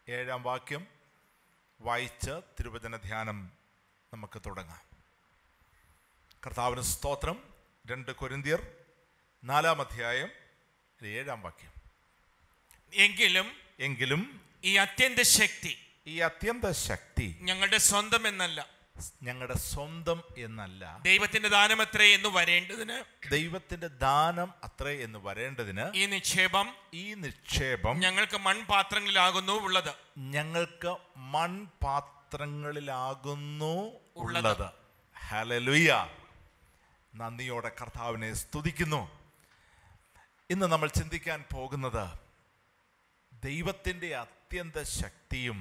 ഏഴാം വാക്യം വായിച്ച് തിരുവചന ധ്യാനം നമുക്ക് തുടങ്ങാം കർത്താവിന് സ്തോത്രം രണ്ട് കൊരിന്തിയർ നാലാം അധ്യായം ഏഴാം വാക്യം എങ്കിലും എങ്കിലും ഈ അത്യന്ത ശക്തി ഈ അത്യന്ത ശക്തി ഞങ്ങളുടെ സ്വന്തം എന്നല്ല ഞങ്ങളുടെ സ്വന്തം എന്നല്ല ദൈവത്തിന്റെ ദാനമത്രേ എന്ന് വരേണ്ടതിന് ദൈവത്തിന്റെ ദാനം അത്രേ എന്ന് വരേണ്ടതിന് ഈ നിക്ഷേപം ഈ നിക്ഷേപം ഞങ്ങൾക്ക് മൺപാത്രങ്ങളിലാകുന്നു ഉള്ളത് ഞങ്ങൾക്ക് മൺപാത്രങ്ങളിലാകുന്നു ഉള്ളത്. ഉള്ളത് ഹലലുയ നന്ദിയോടെ കർത്താവിനെ സ്തുതിക്കുന്നു ഇന്ന് നമ്മൾ ചിന്തിക്കാൻ പോകുന്നത് ദൈവത്തിൻ്റെ അത്യന്ത ശക്തിയും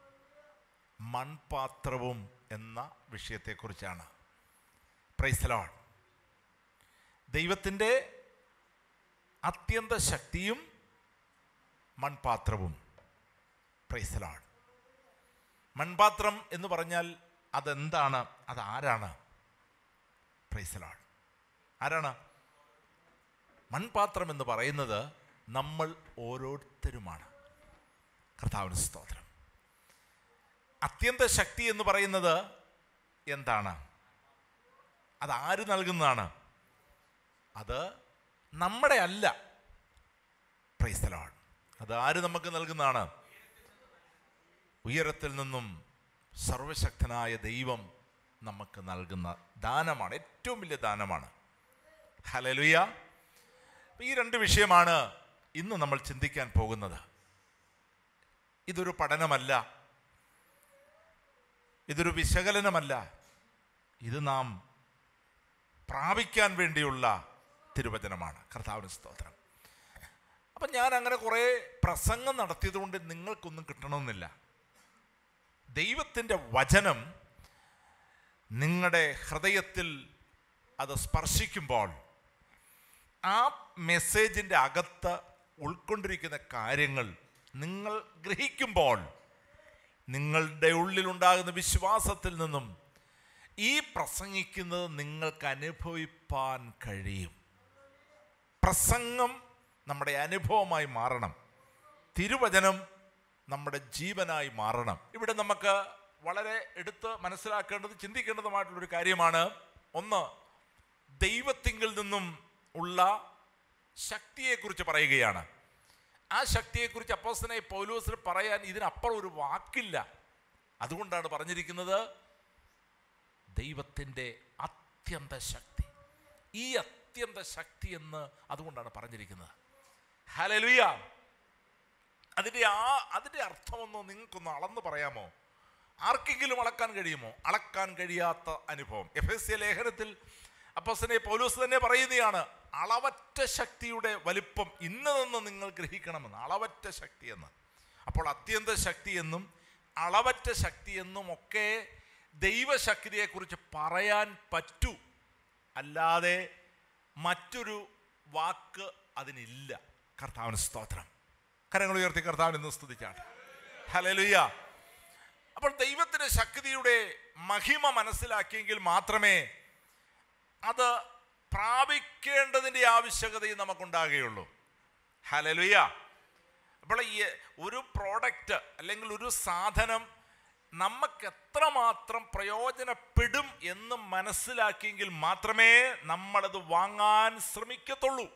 മൺപാത്രവും എന്ന വിഷയത്തെക്കുറിച്ചാണ് പ്രൈസലോൺ ദൈവത്തിൻ്റെ അത്യന്ത ശക്തിയും മൺപാത്രവും പ്രൈസലോൺ മൺപാത്രം എന്ന് പറഞ്ഞാൽ അതെന്താണ് അത് ആരാണ് പ്രൈസലോൺ ആരാണ് മൺപാത്രം എന്ന് പറയുന്നത് നമ്മൾ ഓരോരുത്തരുമാണ് കർത്താവിന് സ്തോത്രം അത്യന്ത ശക്തി എന്ന് പറയുന്നത് എന്താണ് അത് ആര് നൽകുന്നതാണ് അത് നമ്മുടെ അല്ല പ്രൈസലോൺ അത് ആര് നമുക്ക് നൽകുന്നതാണ് ഉയരത്തിൽ നിന്നും സർവശക്തനായ ദൈവം നമുക്ക് നൽകുന്ന ദാനമാണ് ഏറ്റവും വലിയ ദാനമാണ് ഹലലുയ ഈ രണ്ട് വിഷയമാണ് ഇന്ന് നമ്മൾ ചിന്തിക്കാൻ പോകുന്നത് ഇതൊരു പഠനമല്ല ഇതൊരു വിശകലനമല്ല ഇത് നാം പ്രാപിക്കാൻ വേണ്ടിയുള്ള തിരുവചനമാണ് കർത്താവിന് സ്തോത്രം അപ്പം ഞാൻ അങ്ങനെ കുറേ പ്രസംഗം നടത്തിയതുകൊണ്ട് നിങ്ങൾക്കൊന്നും കിട്ടണമെന്നില്ല ദൈവത്തിൻ്റെ വചനം നിങ്ങളുടെ ഹൃദയത്തിൽ അത് സ്പർശിക്കുമ്പോൾ ആ മെസ്സേജിൻ്റെ അകത്ത് ഉൾക്കൊണ്ടിരിക്കുന്ന കാര്യങ്ങൾ നിങ്ങൾ ഗ്രഹിക്കുമ്പോൾ നിങ്ങളുടെ ഉള്ളിലുണ്ടാകുന്ന വിശ്വാസത്തിൽ നിന്നും ഈ പ്രസംഗിക്കുന്നത് നിങ്ങൾക്ക് അനുഭവിപ്പാൻ കഴിയും പ്രസംഗം നമ്മുടെ അനുഭവമായി മാറണം തിരുവചനം നമ്മുടെ ജീവനായി മാറണം ഇവിടെ നമുക്ക് വളരെ എടുത്ത് മനസ്സിലാക്കേണ്ടത് ചിന്തിക്കേണ്ടതുമായിട്ടുള്ളൊരു കാര്യമാണ് ഒന്ന് ദൈവത്തിങ്കിൽ നിന്നും ഉള്ള ശക്തിയെക്കുറിച്ച് പറയുകയാണ് ആ ശക്തിയെക്കുറിച്ച് അപ്പോസ്തനായി പൗലോസിൽ പറയാൻ ഇതിനപ്പുറം ഒരു വാക്കില്ല അതുകൊണ്ടാണ് പറഞ്ഞിരിക്കുന്നത് ദൈവത്തിൻ്റെ അത്യന്ത ശക്തി ഈ അത്യന്ത ശക്തി എന്ന് അതുകൊണ്ടാണ് പറഞ്ഞിരിക്കുന്നത് ഹലലുയ അതിൻ്റെ ആ അതിൻ്റെ അർത്ഥമൊന്ന് നിങ്ങൾക്കൊന്ന് അളന്ന് പറയാമോ ആർക്കെങ്കിലും അളക്കാൻ കഴിയുമോ അളക്കാൻ കഴിയാത്ത അനുഭവം എഫ് എസ് സി ലേഖനത്തിൽ അപ്പോസനെ പൗലോസ് തന്നെ പറയുന്നതാണ് അളവറ്റ ശക്തിയുടെ വലിപ്പം ഇന്നതെന്ന് നിങ്ങൾ ഗ്രഹിക്കണമെന്ന് അളവറ്റ ശക്തി എന്ന് അപ്പോൾ അത്യന്ത ശക്തി എന്നും അളവറ്റ ശക്തി എന്നും ഒക്കെ ദൈവശക്തിയെക്കുറിച്ച് പറയാൻ പറ്റൂ അല്ലാതെ മറ്റൊരു വാക്ക് അതിനില്ല കർത്താവിന് സ്തോത്രം കരങ്ങൾ ഉയർത്തി കർത്താവിനെ ഇന്ന് സ്തുതിച്ചാട്ടെ ഹലലുയ്യ അപ്പോൾ ദൈവത്തിൻ്റെ ശക്തിയുടെ മഹിമ മനസ്സിലാക്കിയെങ്കിൽ മാത്രമേ അത് പ്രാപിക്കേണ്ടതിൻ്റെ ആവശ്യകതയും നമുക്കുണ്ടാകുകയുള്ളൂ ഹലലുയ അപ്പോൾ ഈ ഒരു പ്രോഡക്റ്റ് അല്ലെങ്കിൽ ഒരു സാധനം നമുക്ക് എത്രമാത്രം പ്രയോജനപ്പെടും എന്ന് മനസ്സിലാക്കിയെങ്കിൽ മാത്രമേ നമ്മളത് വാങ്ങാൻ ശ്രമിക്കത്തുള്ളൂ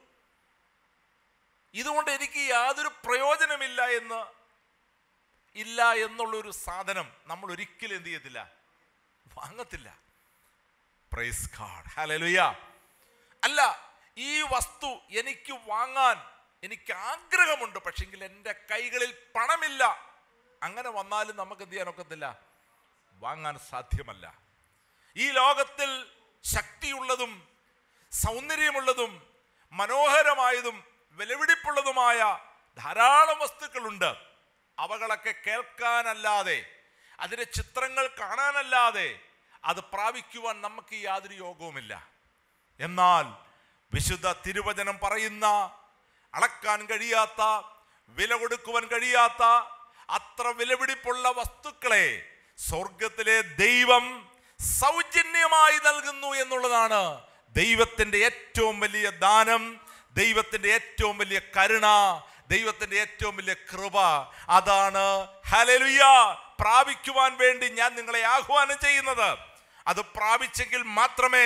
ഇതുകൊണ്ട് എനിക്ക് യാതൊരു പ്രയോജനമില്ല എന്ന് ഇല്ല എന്നുള്ളൊരു സാധനം നമ്മൾ ഒരിക്കലും എന്ത് ചെയ്യത്തില്ല വാങ്ങത്തില്ല പ്രൈസ് കാർഡ് ഹലലുയ അല്ല ഈ വസ്തു എനിക്ക് വാങ്ങാൻ എനിക്ക് ആഗ്രഹമുണ്ട് പക്ഷെങ്കിൽ എൻ്റെ കൈകളിൽ പണമില്ല അങ്ങനെ വന്നാലും നമുക്ക് എന്ത് ചെയ്യാൻ ഒക്കത്തില്ല വാങ്ങാൻ സാധ്യമല്ല ഈ ലോകത്തിൽ ശക്തിയുള്ളതും സൗന്ദര്യമുള്ളതും മനോഹരമായതും വിലപിടിപ്പുള്ളതുമായ ധാരാളം വസ്തുക്കളുണ്ട് അവകളൊക്കെ കേൾക്കാനല്ലാതെ അതിൻ്റെ ചിത്രങ്ങൾ കാണാനല്ലാതെ അത് പ്രാപിക്കുവാൻ നമുക്ക് യാതൊരു യോഗവുമില്ല എന്നാൽ വിശുദ്ധ തിരുവചനം പറയുന്ന അളക്കാൻ കഴിയാത്ത വില കൊടുക്കുവാൻ കഴിയാത്ത അത്ര വിലപിടിപ്പുള്ള വസ്തുക്കളെ സ്വർഗത്തിലെ ദൈവം സൗജന്യമായി നൽകുന്നു എന്നുള്ളതാണ് ദൈവത്തിൻ്റെ ഏറ്റവും വലിയ ദാനം ദൈവത്തിൻ്റെ ഏറ്റവും വലിയ കരുണ ദൈവത്തിന്റെ ഏറ്റവും വലിയ കൃപ അതാണ് ഹലലുയ പ്രാപിക്കുവാൻ വേണ്ടി ഞാൻ നിങ്ങളെ ആഹ്വാനം ചെയ്യുന്നത് അത് പ്രാപിച്ചെങ്കിൽ മാത്രമേ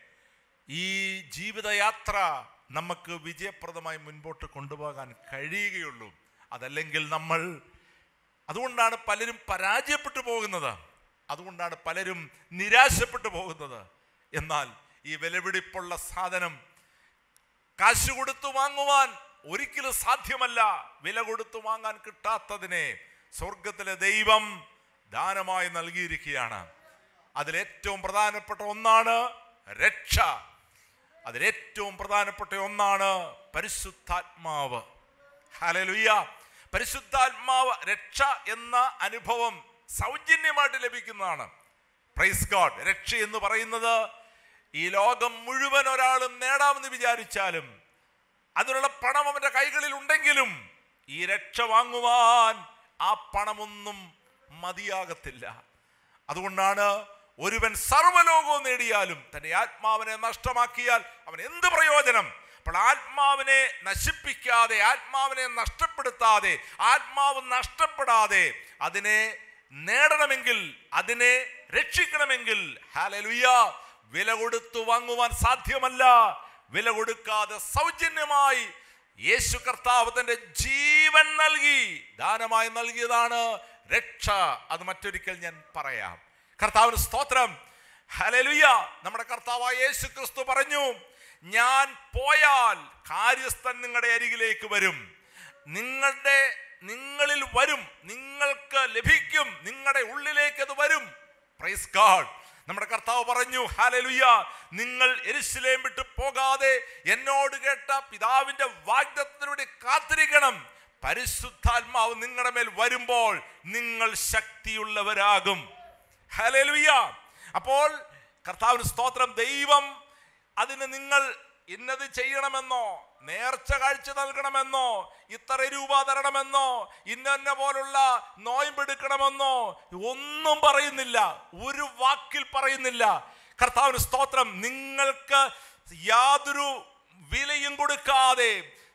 ഈ ജീവിതയാത്ര നമുക്ക് വിജയപ്രദമായി മുൻപോട്ട് കൊണ്ടുപോകാൻ കഴിയുകയുള്ളൂ അതല്ലെങ്കിൽ നമ്മൾ അതുകൊണ്ടാണ് പലരും പരാജയപ്പെട്ടു പോകുന്നത് അതുകൊണ്ടാണ് പലരും നിരാശപ്പെട്ടു പോകുന്നത് എന്നാൽ ഈ വിലപിടിപ്പുള്ള സാധനം കാശ് കൊടുത്തു വാങ്ങുവാൻ ഒരിക്കലും സാധ്യമല്ല വില കൊടുത്തു വാങ്ങാൻ കിട്ടാത്തതിനെ സ്വർഗത്തിലെ ദൈവം ദാനമായി നൽകിയിരിക്കുകയാണ് അതിലേറ്റവും പ്രധാനപ്പെട്ട ഒന്നാണ് രക്ഷ അതിലേറ്റവും പ്രധാനപ്പെട്ട ഒന്നാണ് പരിശുദ്ധാത്മാവ് ഹലലുയ്യ പരിശുദ്ധാത്മാവ് രക്ഷ എന്ന അനുഭവം സൗജന്യമായിട്ട് ലഭിക്കുന്നതാണ് പ്രൈസ് ഗോഡ് രക്ഷ എന്ന് പറയുന്നത് ഈ ലോകം മുഴുവൻ ഒരാളും നേടാമെന്ന് വിചാരിച്ചാലും അതിനുള്ള പണം അവന്റെ കൈകളിൽ ഉണ്ടെങ്കിലും ഈ രക്ഷ വാങ്ങുവാൻ ആ പണമൊന്നും മതിയാകത്തില്ല അതുകൊണ്ടാണ് ഒരുവൻ സർവ്വലോകവും നേടിയാലും തന്റെ ആത്മാവിനെ നഷ്ടമാക്കിയാൽ അവൻ എന്ത് പ്രയോജനം അപ്പോൾ ആത്മാവിനെ നശിപ്പിക്കാതെ ആത്മാവിനെ നഷ്ടപ്പെടുത്താതെ ആത്മാവ് നഷ്ടപ്പെടാതെ അതിനെ നേടണമെങ്കിൽ അതിനെ രക്ഷിക്കണമെങ്കിൽ ഹാലലുയ്യ വില കൊടുത്തു വാങ്ങുവാൻ സാധ്യമല്ല വില കൊടുക്കാതെ സൗജന്യമായി യേശു കർത്താവ് തന്റെ ജീവൻ നൽകി ദാനമായി നൽകിയതാണ് രക്ഷ അത് മറ്റൊരിക്കൽ ഞാൻ പറയാം കർത്താവിന് സ്തോത്രം ഹലലുയ നമ്മുടെ കർത്താവായ യേശു ക്രിസ്തു പറഞ്ഞു ഞാൻ പോയാൽ കാര്യസ്ഥൻ നിങ്ങളുടെ അരികിലേക്ക് വരും നിങ്ങളുടെ നിങ്ങളിൽ വരും നിങ്ങൾക്ക് ലഭിക്കും നിങ്ങളുടെ ഉള്ളിലേക്ക് അത് വരും പ്രൈസ് ഗാഡ് നമ്മുടെ കർത്താവ് പറഞ്ഞു ഹാലലുയ നിങ്ങൾ എരിശിലേം വിട്ട് പോകാതെ എന്നോട് കേട്ട പിതാവിന്റെ വാഗ്ദത്തിലൂടെ കാത്തിരിക്കണം പരിശുദ്ധാത്മാവ് നിങ്ങളുടെ മേൽ വരുമ്പോൾ നിങ്ങൾ ശക്തിയുള്ളവരാകും ഹലലുയ അപ്പോൾ കർത്താവിന് സ്തോത്രം ദൈവം അതിന് നിങ്ങൾ ഇന്നത് ചെയ്യണമെന്നോ നേർച്ച കാഴ്ച നൽകണമെന്നോ ഇത്ര രൂപ തരണമെന്നോ ഇന്ന പോലുള്ള നോയമ്പെടുക്കണമെന്നോ ഒന്നും പറയുന്നില്ല ഒരു വാക്കിൽ പറയുന്നില്ല കർത്താവിന് സ്തോത്രം നിങ്ങൾക്ക് യാതൊരു വിലയും കൊടുക്കാതെ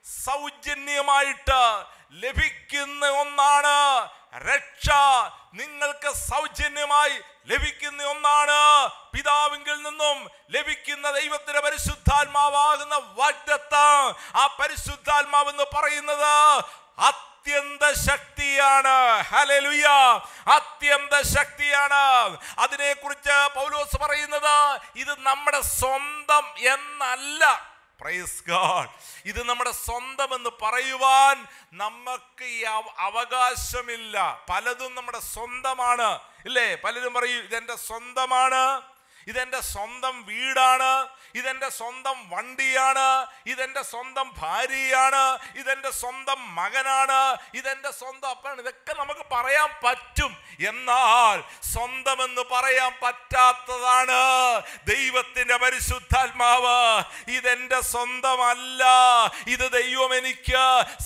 സൗജന്യമായിട്ട് ലഭിക്കുന്ന ഒന്നാണ് രക്ഷ നിങ്ങൾക്ക് സൗജന്യമായി ലഭിക്കുന്ന ഒന്നാണ് പിതാവിങ്കിൽ നിന്നും ലഭിക്കുന്ന ദൈവത്തിന്റെ പരിശുദ്ധാത്മാവാകുന്ന വാഗ്ദത്തം ആ പരിശുദ്ധാത്മാവ് എന്ന് പറയുന്നത് അത്യന്ത ശക്തിയാണ് ഹലലുയ അത്യന്ത ശക്തിയാണ് അതിനെക്കുറിച്ച് പൗലോസ് പറയുന്നത് ഇത് നമ്മുടെ സ്വന്തം എന്നല്ല പ്രൈസ് ഗാഡ് ഇത് നമ്മുടെ സ്വന്തം എന്ന് പറയുവാൻ നമുക്ക് ഈ അവ- അവകാശമില്ല പലതും നമ്മുടെ സ്വന്തമാണ് ഇല്ലേ പലരും പറയും ഇതെന്റെ സ്വന്തമാണ് ഇതെന്റെ സ്വന്തം വീടാണ് ഇതെന്റെ സ്വന്തം വണ്ടിയാണ് ഇതെന്റെ സ്വന്തം ഭാര്യയാണ് ഇതെന്റെ സ്വന്തം മകനാണ് ഇതെന്റെ സ്വന്തം അപ്പനാണ് ഇതൊക്കെ നമുക്ക് പറയാൻ പറ്റും എന്നാൽ സ്വന്തമെന്ന് പറയാൻ പറ്റാത്തതാണ് ദൈവത്തിന്റെ പരിശുദ്ധാത്മാവ് ഇതെന്റെ സ്വന്തമല്ല ഇത് ദൈവം എനിക്ക്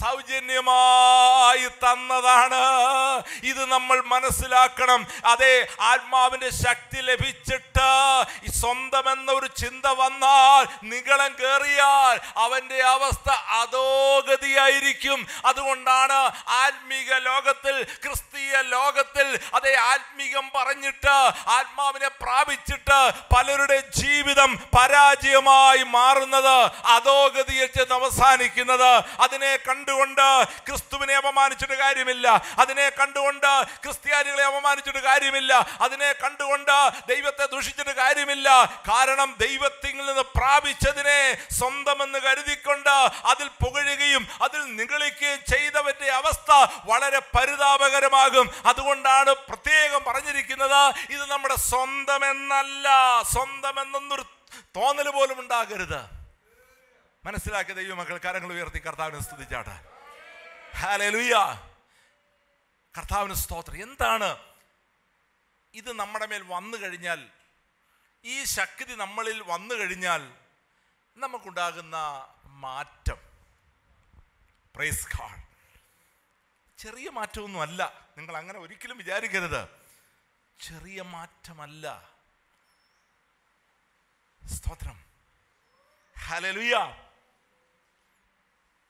സൗജന്യമായി തന്നതാണ് ഇത് നമ്മൾ മനസ്സിലാക്കണം അതെ ആത്മാവിന്റെ ശക്തി ലഭിച്ചിട്ട് ഈ സ്വന്തം എന്ന ഒരു ചിന്ത വന്നാൽ നികളം കേറിയാൽ അവന്റെ അവസ്ഥ അധോഗതിയായിരിക്കും അതുകൊണ്ടാണ് ആത്മീക ലോകത്തിൽ ക്രിസ്തീയ ലോകത്തിൽ അതേ ആത്മീകം പറഞ്ഞിട്ട് ആത്മാവിനെ പ്രാപിച്ചിട്ട് പലരുടെ ജീവിതം പരാജയമായി മാറുന്നത് അധോഗതിയിൽ ചെന്ന് അവസാനിക്കുന്നത് അതിനെ കണ്ടുകൊണ്ട് ക്രിസ്തുവിനെ അപമാനിച്ചിട്ട് കാര്യമില്ല അതിനെ കണ്ടുകൊണ്ട് ക്രിസ്ത്യാനികളെ അപമാനിച്ചിട്ട് കാര്യമില്ല അതിനെ കണ്ടുകൊണ്ട് ദൈവത്തെ ദുഷിച്ചിട്ട് കാര്യമില്ല കാരണം ദൈവത്തിൽ നിന്ന് പ്രാപിച്ചതിനെ സ്വന്തമെന്ന് കരുതിക്കൊണ്ട് അതിൽ പുകഴുകയും അതിൽ നിഗളിക്കുകയും ചെയ്തവന്റെ അവസ്ഥ വളരെ പരിതാപകരമാകും അതുകൊണ്ടാണ് പ്രത്യേകം പറഞ്ഞിരിക്കുന്നത് ഇത് നമ്മുടെ സ്വന്തമെന്നല്ല സ്വന്തമെന്നൊന്നൊരു തോന്നൽ പോലും ഉണ്ടാകരുത് മനസ്സിലാക്കിയ ദൈവമക്കൾ കരങ്ങൾ ഉയർത്തി കർത്താവിനെ സ്തുതിച്ചാട്ടെ ഹാലലുയ്യ കർത്താവിന് സ്തോത്രം എന്താണ് ഇത് നമ്മുടെ മേൽ വന്നു കഴിഞ്ഞാൽ ഈ ശക്തി നമ്മളിൽ വന്നു കഴിഞ്ഞാൽ നമുക്കുണ്ടാകുന്ന മാറ്റം പ്രൈസ് ഗാഡ് ചെറിയ മാറ്റമൊന്നും അല്ല നിങ്ങൾ അങ്ങനെ ഒരിക്കലും വിചാരിക്കരുത് ചെറിയ മാറ്റമല്ല സ്തോത്രം ഹലലുയ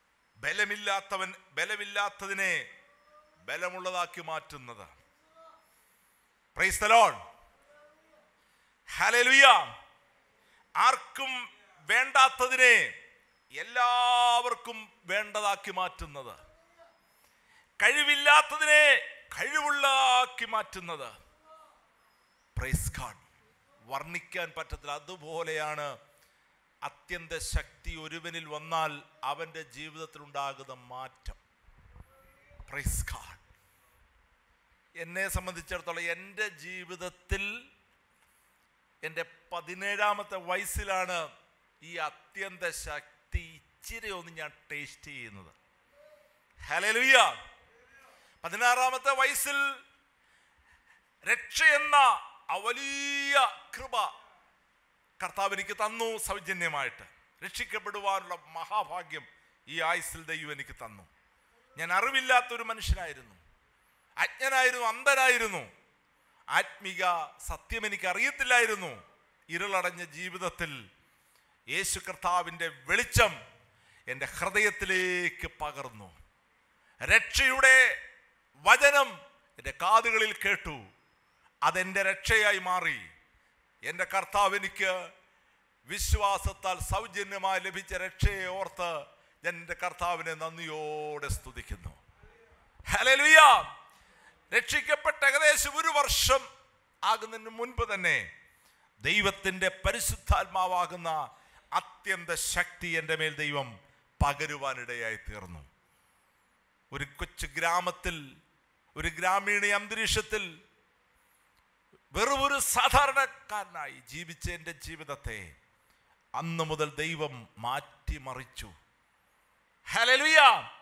ബലമില്ലാത്തവൻ ബലമില്ലാത്തതിനെ ബലമുള്ളതാക്കി മാറ്റുന്നത് പ്രൈസ് ദ ലോർഡ് ഹല്ലേലൂയ ആർക്കും വേണ്ടാത്തതിനെ എല്ലാവർക്കും വേണ്ടതാക്കി മാറ്റുന്നത് കഴിവില്ലാത്തതിനെ കഴിവുള്ളതാക്കി മാറ്റുന്നത് പ്രൈസ് ഗാഡ് വർണ്ണിക്കാൻ പറ്റത്തില്ല അതുപോലെയാണ് അത്യന്ത ശക്തി ഒരുവനിൽ വന്നാൽ അവൻ്റെ ജീവിതത്തിൽ ഉണ്ടാകുന്ന മാറ്റം പ്രൈസ് ഗാഡ് എന്നെ സംബന്ധിച്ചിടത്തോളം എൻ്റെ ജീവിതത്തിൽ എൻ്റെ പതിനേഴാമത്തെ വയസ്സിലാണ് ഈ അത്യന്ത ശക്തി ഇച്ചിരി ഒന്ന് ഞാൻ ടേസ്റ്റ് ചെയ്യുന്നത് ഹലലുയ പതിനാറാമത്തെ വയസ്സിൽ രക്ഷ എന്ന ആ വലിയ കൃപ കർത്താവ് എനിക്ക് തന്നു സൗജന്യമായിട്ട് രക്ഷിക്കപ്പെടുവാനുള്ള മഹാഭാഗ്യം ഈ ആയുസ്സിൽ ദൈവം എനിക്ക് തന്നു ഞാൻ അറിവില്ലാത്തൊരു മനുഷ്യനായിരുന്നു അജ്ഞനായിരുന്നു അന്ധനായിരുന്നു ആത്മിക സത്യം എനിക്ക് അറിയത്തില്ലായിരുന്നു ഇരുളടഞ്ഞ ജീവിതത്തിൽ യേശു കർത്താവിൻ്റെ വെളിച്ചം എൻ്റെ ഹൃദയത്തിലേക്ക് പകർന്നു രക്ഷയുടെ വചനം എൻ്റെ കാതുകളിൽ കേട്ടു അതെൻ്റെ രക്ഷയായി മാറി എൻ്റെ കർത്താവ് എനിക്ക് വിശ്വാസത്താൽ സൗജന്യമായി ലഭിച്ച രക്ഷയെ ഓർത്ത് ഞാൻ എൻ്റെ കർത്താവിനെ നന്ദിയോടെ സ്തുതിക്കുന്നു ഹല്ലേലൂയ രക്ഷിക്കപ്പെട്ട ഏകദേശം ഒരു വർഷം ആകുന്നതിന് മുൻപ് തന്നെ ദൈവത്തിൻ്റെ പരിശുദ്ധാത്മാവാകുന്ന അത്യന്ത ശക്തി എൻ്റെ മേൽ ദൈവം പകരുവാനിടയായി തീർന്നു ഒരു കൊച്ചു ഗ്രാമത്തിൽ ഒരു ഗ്രാമീണ അന്തരീക്ഷത്തിൽ വെറും ഒരു സാധാരണക്കാരനായി ജീവിച്ച എൻ്റെ ജീവിതത്തെ അന്ന് മുതൽ ദൈവം മാറ്റിമറിച്ചു ഹല്ലേലൂയ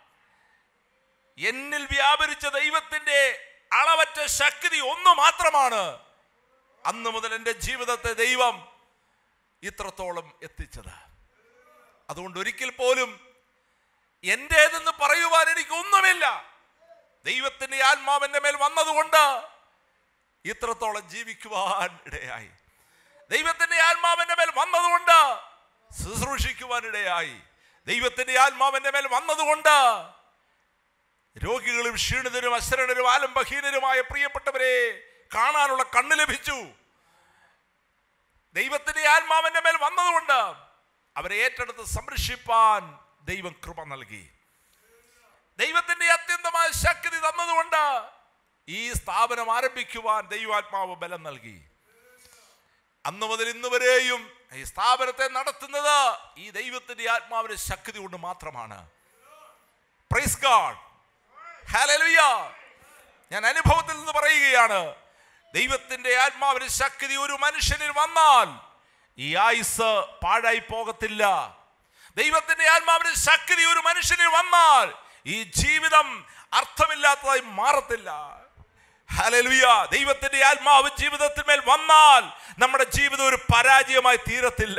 എന്നിൽ വ്യാപരിച്ച ദൈവത്തിന്റെ അളവറ്റ ശക്തി ഒന്ന് മാത്രമാണ് അന്ന് മുതൽ എൻ്റെ ജീവിതത്തെ ദൈവം ഇത്രത്തോളം എത്തിച്ചത് അതുകൊണ്ട് ഒരിക്കൽ പോലും എൻ്റേതെന്ന് പറയുവാൻ എനിക്ക് ഒന്നുമില്ല ദൈവത്തിന്റെ ആത്മാവിന്റെ മേൽ വന്നതുകൊണ്ട് ഇത്രത്തോളം ജീവിക്കുവാൻ ഇടയായി ദൈവത്തിന്റെ ആത്മാവിന്റെ മേൽ വന്നതുകൊണ്ട് ശുശ്രൂഷിക്കുവാൻ ഇടയായി ദൈവത്തിന്റെ ആത്മാവിന്റെ മേൽ വന്നതുകൊണ്ട് രോഗികളും ക്ഷീണിതരും അശരണരും ആലംബഹീനരുമായ പ്രിയപ്പെട്ടവരെ കാണാനുള്ള കണ്ണ് ലഭിച്ചു ദൈവത്തിന്റെ ആത്മാവിന്റെ മേൽ വന്നതുകൊണ്ട് അവരെ ഏറ്റെടുത്ത് സംരക്ഷിപ്പാൻ ദൈവം കൃപ നൽകി ദൈവത്തിന്റെ അത്യന്തമായ ശക്തി തന്നതുകൊണ്ട് ഈ സ്ഥാപനം ആരംഭിക്കുവാൻ ദൈവാത്മാവ് ബലം നൽകി അന്ന് മുതൽ ഇന്ന് വരെയും ഈ സ്ഥാപനത്തെ നടത്തുന്നത് ഈ ദൈവത്തിന്റെ ആത്മാവിന്റെ ശക്തി കൊണ്ട് മാത്രമാണ് പ്രൈസ് ഗാഡ് ഹല്ലേലൂയ ഞാൻ അനുഭവത്തിൽ നിന്ന് പറയുകയാണ് ദൈവത്തിന്റെ ആത്മാവിന്റെ ശക്തി ഒരു മനുഷ്യനിൽ വന്നാൽ ഈ ആയുസ് പാഴായി പോകത്തില്ല ദൈവത്തിന്റെ ആത്മാവിന്റെ ശക്തി ഒരു മനുഷ്യനിൽ വന്നാൽ ഈ ജീവിതം അർത്ഥമില്ലാത്തതായി മാറത്തില്ല ഹല്ലേലൂയ ദൈവത്തിന്റെ ആത്മാവ് ജീവിതത്തിന്മേൽ വന്നാൽ നമ്മുടെ ജീവിതം ഒരു പരാജയമായി തീരത്തില്ല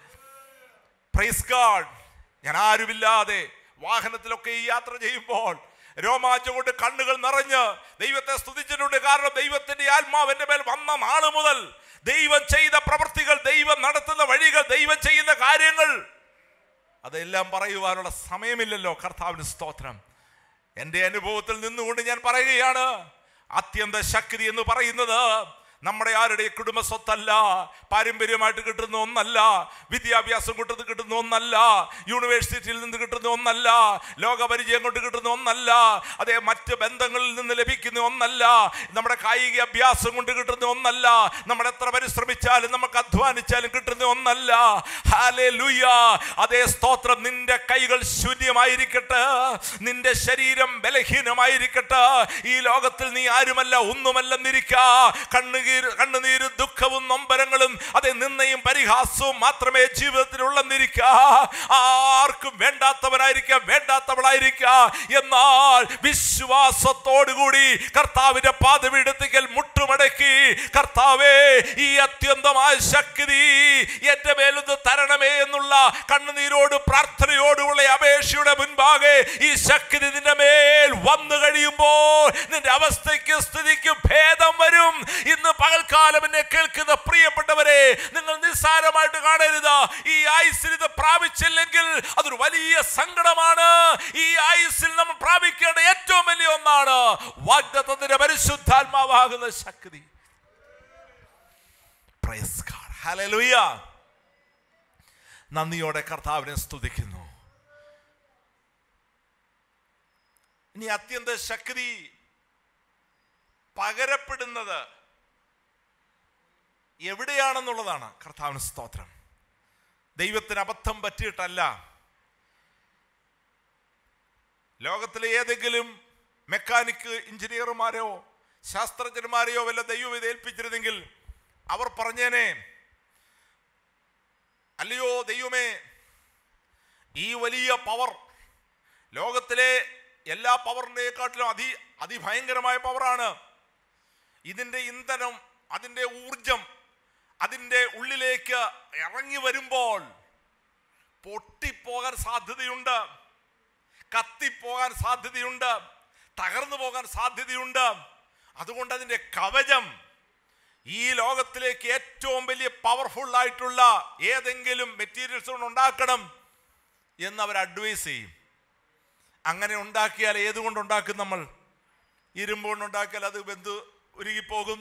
പ്രൈസ് ഗാഡ് ഞാൻ ആരുമില്ലാതെ വാഹനത്തിലൊക്കെ ഈ യാത്ര ചെയ്യുമ്പോൾ രോമാഞ്ചം കൊണ്ട് കണ്ണുകൾ നിറഞ്ഞ് ദൈവത്തെ സ്തുതിച്ചിട്ടുണ്ട് കാരണം ദൈവത്തിന്റെ ആത്മാവ് എൻ്റെ മേൽ വന്ന നാള് മുതൽ ദൈവം ചെയ്ത പ്രവൃത്തികൾ ദൈവം നടത്തുന്ന വഴികൾ ദൈവം ചെയ്യുന്ന കാര്യങ്ങൾ അതെല്ലാം പറയുവാനുള്ള സമയമില്ലല്ലോ കർത്താവിന് സ്തോത്രം എൻ്റെ അനുഭവത്തിൽ നിന്നുകൊണ്ട് ഞാൻ പറയുകയാണ് അത്യന്ത ശക്തി എന്ന് പറയുന്നത് നമ്മുടെ ആരുടെ കുടുംബ സ്വത്തല്ല പാരമ്പര്യമായിട്ട് കിട്ടുന്ന ഒന്നല്ല വിദ്യാഭ്യാസം കൊണ്ട് കിട്ടുന്ന ഒന്നല്ല യൂണിവേഴ്സിറ്റിയിൽ നിന്ന് കിട്ടുന്ന ഒന്നല്ല ലോകപരിചയം കൊണ്ട് കിട്ടുന്ന ഒന്നല്ല അതേ മറ്റ് ബന്ധങ്ങളിൽ നിന്ന് ലഭിക്കുന്ന ഒന്നല്ല നമ്മുടെ കായിക അഭ്യാസം കൊണ്ട് കിട്ടുന്ന ഒന്നല്ല നമ്മൾ എത്ര പരിശ്രമിച്ചാലും നമുക്ക് അധ്വാനിച്ചാലും കിട്ടുന്ന ഒന്നല്ല ഹാലേ അതേ സ്തോത്രം നിന്റെ കൈകൾ ശൂന്യമായിരിക്കട്ടെ നിന്റെ ശരീരം ബലഹീനമായിരിക്കട്ടെ ഈ ലോകത്തിൽ നീ ആരുമല്ല ഒന്നുമല്ലെന്നിരിക്ക കണ്ണുകീർ കണ്ണുനീരും ദുഃഖവും നൊമ്പരങ്ങളും അതേ നിന്നയും പരിഹാസവും മാത്രമേ ജീവിതത്തിൽ ഉള്ളെന്നിരിക്ക ആർക്കും വേണ്ടാത്തവനായിരിക്കാം വേണ്ടാത്തവളായിരിക്കാം എന്നാൽ വിശ്വാസത്തോടുകൂടി കർത്താവിന്റെ പാതപീഠത്തിക്കൽ മുട്ടുമടക്കി കർത്താവേ ഈ അത്യന്തമായ ശക്തി എന്റെ മേലൊന്ന് തരണമേ എന്നുള്ള കണ്ണുനീരോട് പ്രാർത്ഥനയോടുള്ള അപേക്ഷയുടെ മുൻപാകെ ഈ ശക്തി നിന്റെ മേൽ വന്നു കഴിയുമ്പോൾ നിന്റെ അവസ്ഥയ്ക്ക് സ്ഥിതിക്ക് ഭേദം വരും കഴിയും ഇന്ന് പകൽക്കാലം എന്നെ കേൾക്കുന്ന പ്രിയപ്പെട്ടവരെ നിങ്ങൾ നിസ്സാരമായിട്ട് കാണരുത് ഈ ആയുസ്സിൽ ഇത് പ്രാപിച്ചില്ലെങ്കിൽ അതൊരു വലിയ സങ്കടമാണ് ഈ ആയുസ്സിൽ നമ്മൾ പ്രാപിക്കേണ്ട ഏറ്റവും വലിയ ഒന്നാണ് വാഗ്ദത്തത്തിന്റെ പരിശുദ്ധാത്മാവാകുന്ന ശക്തി Praise God. Hallelujah. നന്ദിയോടെ കർത്താവിനെ സ്തുതിക്കുന്നു ഇനി അത്യന്ത ശക്തി പകരപ്പെടുന്നത് എവിടെയാണെന്നുള്ളതാണ് കർത്താവിന് സ്തോത്രം ദൈവത്തിന് അബദ്ധം പറ്റിയിട്ടല്ല ലോകത്തിലെ ഏതെങ്കിലും മെക്കാനിക്ക് എഞ്ചിനീയർമാരെയോ ശാസ്ത്രജ്ഞന്മാരെയോ വല്ല ദൈവം ഇത് ഏൽപ്പിച്ചിരുന്നെങ്കിൽ അവർ പറഞ്ഞേനെ അല്ലയോ ദൈവമേ ഈ വലിയ പവർ ലോകത്തിലെ എല്ലാ പവറിനെക്കാട്ടിലും അതി അതിഭയങ്കരമായ പവറാണ് ഇതിൻ്റെ ഇന്ധനം അതിൻ്റെ ഊർജം അതിൻ്റെ ഉള്ളിലേക്ക് ഇറങ്ങി വരുമ്പോൾ പൊട്ടിപ്പോകാൻ സാധ്യതയുണ്ട് കത്തിപ്പോകാൻ സാധ്യതയുണ്ട് തകർന്നു പോകാൻ സാധ്യതയുണ്ട് അതുകൊണ്ട് അതിൻ്റെ കവചം ഈ ലോകത്തിലേക്ക് ഏറ്റവും വലിയ പവർഫുൾ ആയിട്ടുള്ള ഏതെങ്കിലും മെറ്റീരിയൽസ് കൊണ്ട് ഉണ്ടാക്കണം എന്ന് അവർ അഡ്വൈസ് ചെയ്യും അങ്ങനെ ഉണ്ടാക്കിയാൽ ഏതുകൊണ്ട് ഉണ്ടാക്കും നമ്മൾ ഇരുമ്പ് കൊണ്ട് ഉണ്ടാക്കിയാൽ അത് വെന്ത് ഉരുകിപ്പോകും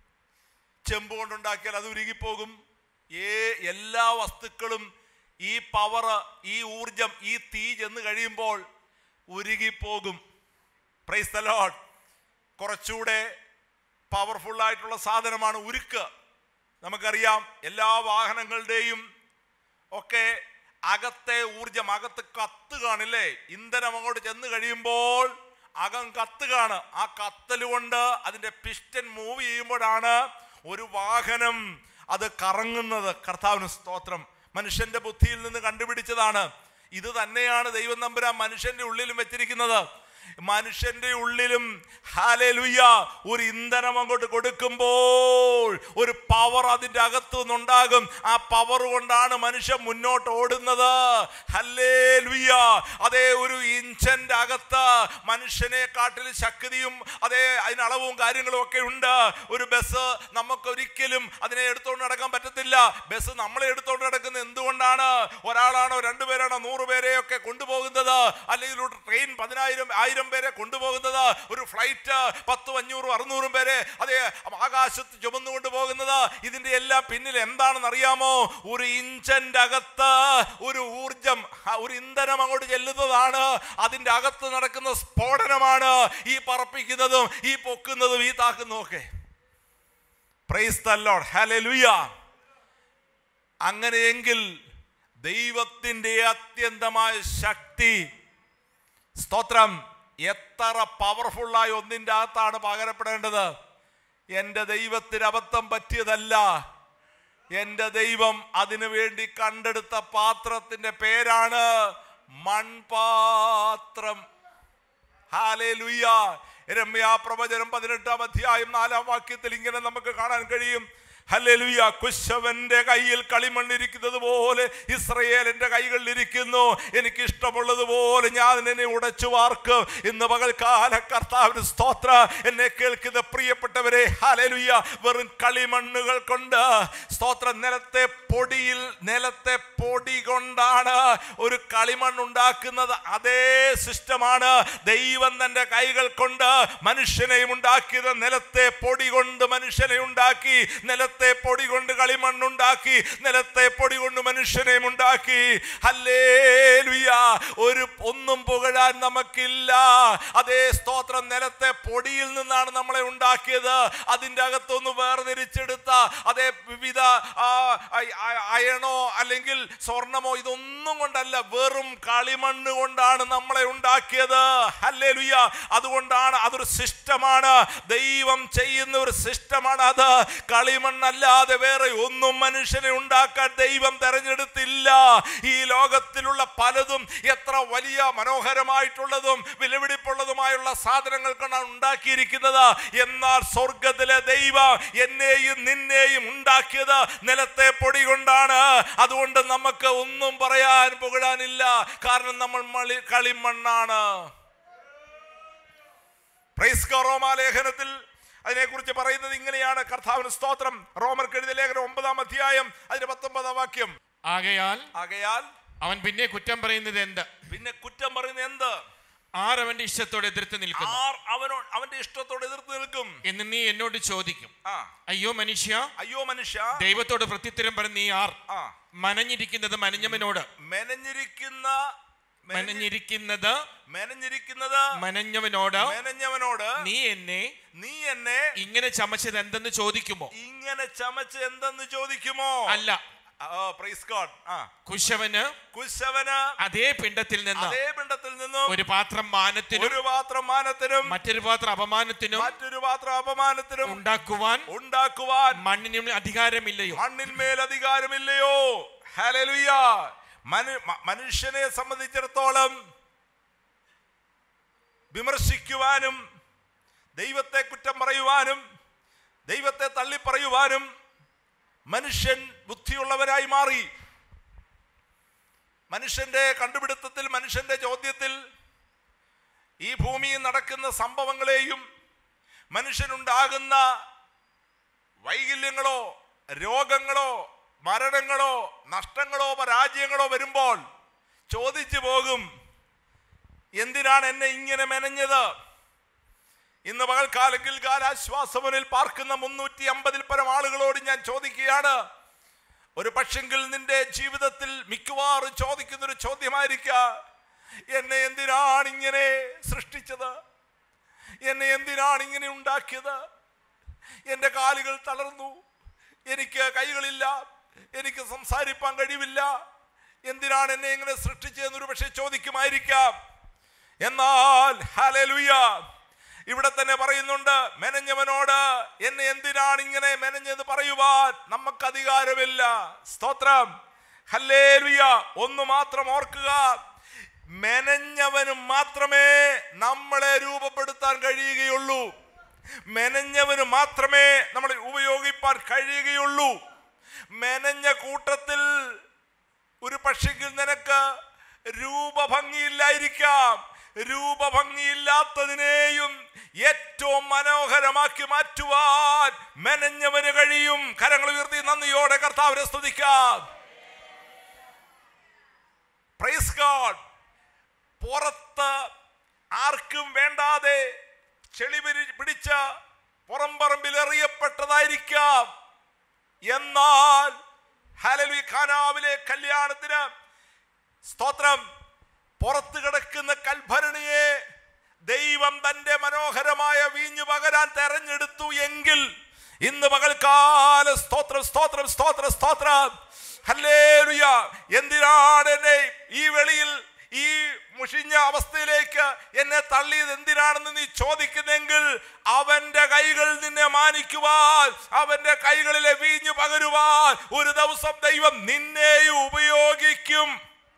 ചെമ്പ് കൊണ്ടുണ്ടാക്കിയാൽ അത് ഉരുകിപ്പോകും ഏ എല്ലാ വസ്തുക്കളും ഈ പവർ ഈ ഊർജം ഈ തീ ചെന്ന് കഴിയുമ്പോൾ ഉരുകിപ്പോകും പ്രൈസ് ദ ലോഡ് കുറച്ചുകൂടെ പവർഫുൾ ആയിട്ടുള്ള സാധനമാണ് ഉരുക്ക് നമുക്കറിയാം എല്ലാ വാഹനങ്ങളുടെയും ഒക്കെ അകത്തെ ഊർജം അകത്ത് കത്ത് കാണില്ലേ ഇന്ധനം അങ്ങോട്ട് ചെന്ന് കഴിയുമ്പോൾ അകം കത്തുകയാണ് ആ കത്തൽ കൊണ്ട് അതിന്റെ പിസ്റ്റൻ മൂവ് ചെയ്യുമ്പോഴാണ് ഒരു വാഹനം അത് കറങ്ങുന്നത് കർത്താവിന് സ്തോത്രം മനുഷ്യന്റെ ബുദ്ധിയിൽ നിന്ന് കണ്ടുപിടിച്ചതാണ് ഇത് തന്നെയാണ് ദൈവം നമ്പുരാൻ മനുഷ്യന്റെ ഉള്ളിലും വെച്ചിരിക്കുന്നത് മനുഷ്യന്റെ ഉള്ളിലും ഹാലലുയ്യ ഒരു ഇന്ധനം അങ്ങോട്ട് കൊടുക്കുമ്പോൾ ഒരു പവർ അതിൻ്റെ അകത്തു നിന്നുണ്ടാകും ആ പവർ കൊണ്ടാണ് മനുഷ്യൻ മുന്നോട്ട് ഓടുന്നത് ഹല്ലേലുയ്യ അതേ ഒരു ഇഞ്ചന്റെ അകത്ത് മനുഷ്യനെ കാട്ടിൽ ശക്തിയും അതേ അതിനളവും കാര്യങ്ങളും ഒക്കെ ഉണ്ട് ഒരു ബസ് നമുക്ക് ഒരിക്കലും അതിനെ എടുത്തുകൊണ്ട് നടക്കാൻ പറ്റത്തില്ല ബസ് നമ്മളെ എടുത്തുകൊണ്ട് നടക്കുന്നത് എന്തുകൊണ്ടാണ് ഒരാളാണോ രണ്ടുപേരാണോ നൂറ് പേരെയൊക്കെ കൊണ്ടുപോകുന്നത് അല്ലെങ്കിൽ ഒരു ട്രെയിൻ പതിനായിരം ആയിരം പേരെ കൊണ്ടുപോകുന്നത് ഒരു ഫ്ലൈറ്റ് പത്തും അഞ്ഞൂറും അറുന്നൂറും പേരെ അതേ ആകാശത്ത് ചുമന്നുകൊണ്ട് പോകുന്നത് ഇതിന്റെ എല്ലാം പിന്നിൽ എന്താണെന്ന് അറിയാമോ ഒരു ഇഞ്ചന്റെ അകത്ത് ഒരു ഊർജം ആ ഒരു ഇന്ധനം അങ്ങോട്ട് ചെല്ലുന്നതാണ് അതിന്റെ അകത്ത് നടക്കുന്ന സ്ഫോടനമാണ് ഈ പറപ്പിക്കുന്നതും ഈ പൊക്കുന്നതും ഈ താക്കുന്നതും ഒക്കെ പ്രൈസ് ദ ലോർഡ് ഹല്ലേലൂയ അങ്ങനെയെങ്കിൽ ദൈവത്തിന്റെ അത്യന്തമായ ശക്തി സ്തോത്രം എത്ര പവർഫുള്ളായ ഒന്നിൻ്റെ അകത്താണ് പകരപ്പെടേണ്ടത് എൻ്റെ ദൈവത്തിന് അബദ്ധം പറ്റിയതല്ല എൻ്റെ ദൈവം അതിനു വേണ്ടി കണ്ടെടുത്ത പാത്രത്തിന്റെ പേരാണ് മൺപാത്രം ഹാലേലുയ്യ രമ്യ പ്രവചനം പതിനെട്ടാം അധ്യായം നാലാം വാക്യത്തിൽ ഇങ്ങനെ നമുക്ക് കാണാൻ കഴിയും ഹല്ലേലൂയ കുശവന്റെ കയ്യിൽ കളിമണ്ണിരിക്കുന്നത് പോലെ ഇസ്രയേലിന്റെ കൈകളിൽ ഇരിക്കുന്നു എനിക്ക് ഇഷ്ടമുള്ളതുപോലെ ഞാൻ എന്നെ ഉടച്ചു വാർക്കും ഇന്ന് പകൽക്കാല കർത്താവിന് സ്തോത്ര എന്നെ കേൾക്കുന്ന പ്രിയപ്പെട്ടവരെ ഹല്ലേലൂയ വെറും കളിമണ്ണുകൾ കൊണ്ട് സ്തോത്ര നിലത്തെ പൊടിയിൽ നിലത്തെ പൊടി കൊണ്ടാണ് ഒരു കളിമണ്ണ് ഉണ്ടാക്കുന്നത് അതേ സിസ്റ്റമാണ് ദൈവം തന്റെ കൈകൾ കൊണ്ട് മനുഷ്യനെയും ഉണ്ടാക്കിയത് നിലത്തെ പൊടി കൊണ്ട് മനുഷ്യനെ ഉണ്ടാക്കി നിലത്തെ പൊടി കൊണ്ട് കളിമണ്ണുണ്ടാക്കി നിലത്തെ പൊടി കൊണ്ട് മനുഷ്യനെയും ഉണ്ടാക്കി ഹല്ലേലൂയ ഒരു ഒന്നും പുകഴാൻ നമുക്കില്ല അതേ സ്തോത്രം നിലത്തെ പൊടിയിൽ നിന്നാണ് നമ്മളെ ഉണ്ടാക്കിയത് അതിൻ്റെ അകത്തൊന്ന് വേർതിരിച്ചെടുത്ത അതേ വിവിധ ആ, അ- അ- അയണോ അല്ലെങ്കിൽ സ്വർണമോ ഇതൊന്നും കൊണ്ടല്ല വെറും കളിമണ്ണ് കൊണ്ടാണ് നമ്മളെ ഉണ്ടാക്കിയത് ഹല്ലേലൂയ അതുകൊണ്ടാണ് അതൊരു സിസ്റ്റമാണ് ദൈവം ചെയ്യുന്ന ഒരു സിസ്റ്റമാണ് അത് കളിമണ്ണല്ലാതെ വേറെ ഒന്നും മനുഷ്യനെ ഉണ്ടാക്കാൻ ദൈവം തെരഞ്ഞെടുത്തില്ല ഈ ലോകത്തിലുള്ള പലതും എത്ര വലിയ മനോഹരമായിട്ടുള്ളതും വിലപിടിപ്പുള്ളതുമായുള്ള സാധനങ്ങൾ കൊണ്ടാണ് ഉണ്ടാക്കിയിരിക്കുന്നത് എന്നാൽ സ്വർഗത്തിലെ ദൈവം എന്നെയും നിന്നെയും ഉണ്ടാക്കിയത് നിലത്തെ പൊടി കൊണ്ടാണ് അതുകൊണ്ട് നമുക്ക് ഒന്നും പറയാൻ പുകഴാനില്ല കാരണം നമ്മൾ മളി കളിമണ്ണാണ് പ്രൈസ് റോമാ ലേഖനത്തിൽ അതിനെക്കുറിച്ച് പറയുന്നത് ഇങ്ങനെയാണ് കർത്താവിന് സ്തോത്രം റോമർ എഴുതിയ ലേഖനം ഒമ്പതാം അധ്യായം അതിന്റെ പത്തൊമ്പതാം വാക്യം ആകയാൽ ആകയാൽ അവൻ പിന്നെ കുറ്റം പറയുന്നത് എന്ത് പിന്നെ കുറ്റം പറയുന്നത് എന്ത് ആർ അവന്റെ ഇഷ്ടത്തോട് എതിർത്ത് നിൽക്കുന്നു ആർ അവനോ അവന്റെ ഇഷ്ടത്തോട് എതിർത്ത് നിൽക്കും എന്ന് നീ എന്നോട് ചോദിക്കും ആ അയ്യോ മനുഷ്യ അയ്യോ മനുഷ്യ ദൈവത്തോട് പ്രത്യുത്തരം പറഞ്ഞ നീ ആർ ആ മനഞ്ഞിരിക്കുന്നത് മനഞ്ഞവനോട് മെനഞ്ഞിരിക്കുന്ന മെനഞ്ഞി- മനഞ്ഞിരിക്കുന്നത് മെനഞ്ഞിരിക്കുന്നത് മനഞ്ഞവനോട് മെനഞ്ഞവനോട് നീ എന്നെ നീ എന്നെ ഇങ്ങനെ ചമച്ചത് എന്തെന്ന് ചോദിക്കുമോ ഇങ്ങനെ ചമച്ച് എന്തെന്ന് ചോദിക്കുമോ അല്ല പ്രൈസ് ഗോഡ് ആ കുശവന് കുശവന് അതേ പിണ്ടത്തിൽ നിന്ന് അതേ പിണ്ടത്തിൽ നിന്നും ഒരു പാത്രം മാനത്തിനും ഒരു പാത്രം മാനത്തിനും മറ്റൊരു പാത്രം അപമാനത്തിനും മറ്റൊരു പാത്രം അപമാനത്തിനും ഉണ്ടാക്കുവാൻ ഉണ്ടാക്കുവാൻ മണ്ണിനും അധികാരമില്ലയോ മണ്ണിന്മേൽ അധികാരമില്ലയോ ഹല്ലേലൂയ മനു- മ- മനുഷ്യനെ സംബന്ധിച്ചിടത്തോളം വിമർശിക്കുവാനും ദൈവത്തെ കുറ്റം പറയുവാനും ദൈവത്തെ തള്ളിപ്പറയുവാനും മനുഷ്യൻ ബുദ്ധിയുള്ളവരായി മാറി മനുഷ്യന്റെ കണ്ടുപിടുത്തത്തിൽ മനുഷ്യന്റെ ചോദ്യത്തിൽ ഈ ഭൂമിയിൽ നടക്കുന്ന സംഭവങ്ങളെയും മനുഷ്യനുണ്ടാകുന്ന വൈകല്യങ്ങളോ രോഗങ്ങളോ മരണങ്ങളോ നഷ്ടങ്ങളോ പരാജയങ്ങളോ വരുമ്പോൾ ചോദിച്ചു പോകും എന്തിനാണ് എന്നെ ഇങ്ങനെ മെനഞ്ഞത് ഇന്ന് പകൽക്കാലെങ്കിൽ കാലാശ്വാസമുനിൽ പാർക്കുന്ന മുന്നൂറ്റി അമ്പതിൽ പരം ആളുകളോട് ഞാൻ ചോദിക്കുകയാണ് ഒരു പക്ഷെങ്കിൽ നിന്റെ ജീവിതത്തിൽ മിക്കവാറും ചോദിക്കുന്ന ഒരു ചോദ്യമായിരിക്ക എന്നെ എന്തിനാണ് ഇങ്ങനെ സൃഷ്ടിച്ചത് എന്നെ എന്തിനാണ് ഇങ്ങനെ ഉണ്ടാക്കിയത് എൻ്റെ കാലുകൾ തളർന്നു എനിക്ക് കൈകളില്ല എനിക്ക് സംസാരിപ്പാൻ കഴിവില്ല എന്തിനാണ് എന്നെ ഇങ്ങനെ സൃഷ്ടിച്ചതെന്നൊരു പക്ഷെ ചോദിക്കുമായിരിക്കാം എന്നാൽ ഹലലുയ ഇവിടെ തന്നെ പറയുന്നുണ്ട് മെനഞ്ഞവനോട് എന്നെ എന്തിനാണ് ഇങ്ങനെ മെനഞ്ഞത് പറയുവാൻ നമുക്ക് അധികാരമില്ല സ്തോത്രം ഹല്ലേലുയ ഒന്ന് മാത്രം ഓർക്കുക മെനഞ്ഞവന് മാത്രമേ നമ്മളെ രൂപപ്പെടുത്താൻ കഴിയുകയുള്ളൂ മെനഞ്ഞവന് മാത്രമേ നമ്മളെ ഉപയോഗിപ്പാൻ കഴിയുകയുള്ളൂ മെനഞ്ഞ കൂട്ടത്തിൽ ഒരു പക്ഷെങ്കിൽ നിനക്ക് രൂപഭംഗിയില്ലായിരിക്കാം രൂപഭംഗിയില്ലാത്തതിനെയും ഏറ്റവും മനോഹരമാക്കി മാറ്റുവാൻ മെനഞ്ഞവന് കഴിയും കരങ്ങൾ ഉയർത്തി നന്ദിയോടെ കർത്താവിനെ സ്തുതിക്കാം പ്രൈസ് ഗോഡ് പുറത്ത് ആർക്കും വേണ്ടാതെ ചെളി പിരി- പിടിച്ച പുറംപറമ്പിൽ എറിയപ്പെട്ടതായിരിക്കാം എന്നാൽ ഹലലി ഖാനാവിലെ കല്യാണത്തിന് സ്തോത്രം പുറത്ത് കിടക്കുന്ന കൽഭരണിയെ ദൈവം തന്റെ മനോഹരമായ വീഞ്ഞു പകരാൻ തെരഞ്ഞെടുത്തു എങ്കിൽ ഇന്ന് പകൽക്കാല സ്തോത്രം സ്തോത്രം സ്തോത്രം സ്തോത്രം ഹല്ലേലൂയ എന്തിനാണ് എന്നെ ഈ വെളിയിൽ ഈ മുഷിഞ്ഞ അവസ്ഥയിലേക്ക് എന്നെ തള്ളിയത് എന്തിനാണെന്ന് നീ ചോദിക്കുന്നെങ്കിൽ അവന്റെ കൈകൾ നിന്നെ മാനിക്കുവാൻ അവന്റെ കൈകളിലെ വീഞ്ഞു പകരുവാൻ ഒരു ദിവസം ദൈവം നിന്നെയും ഉപയോഗിക്കും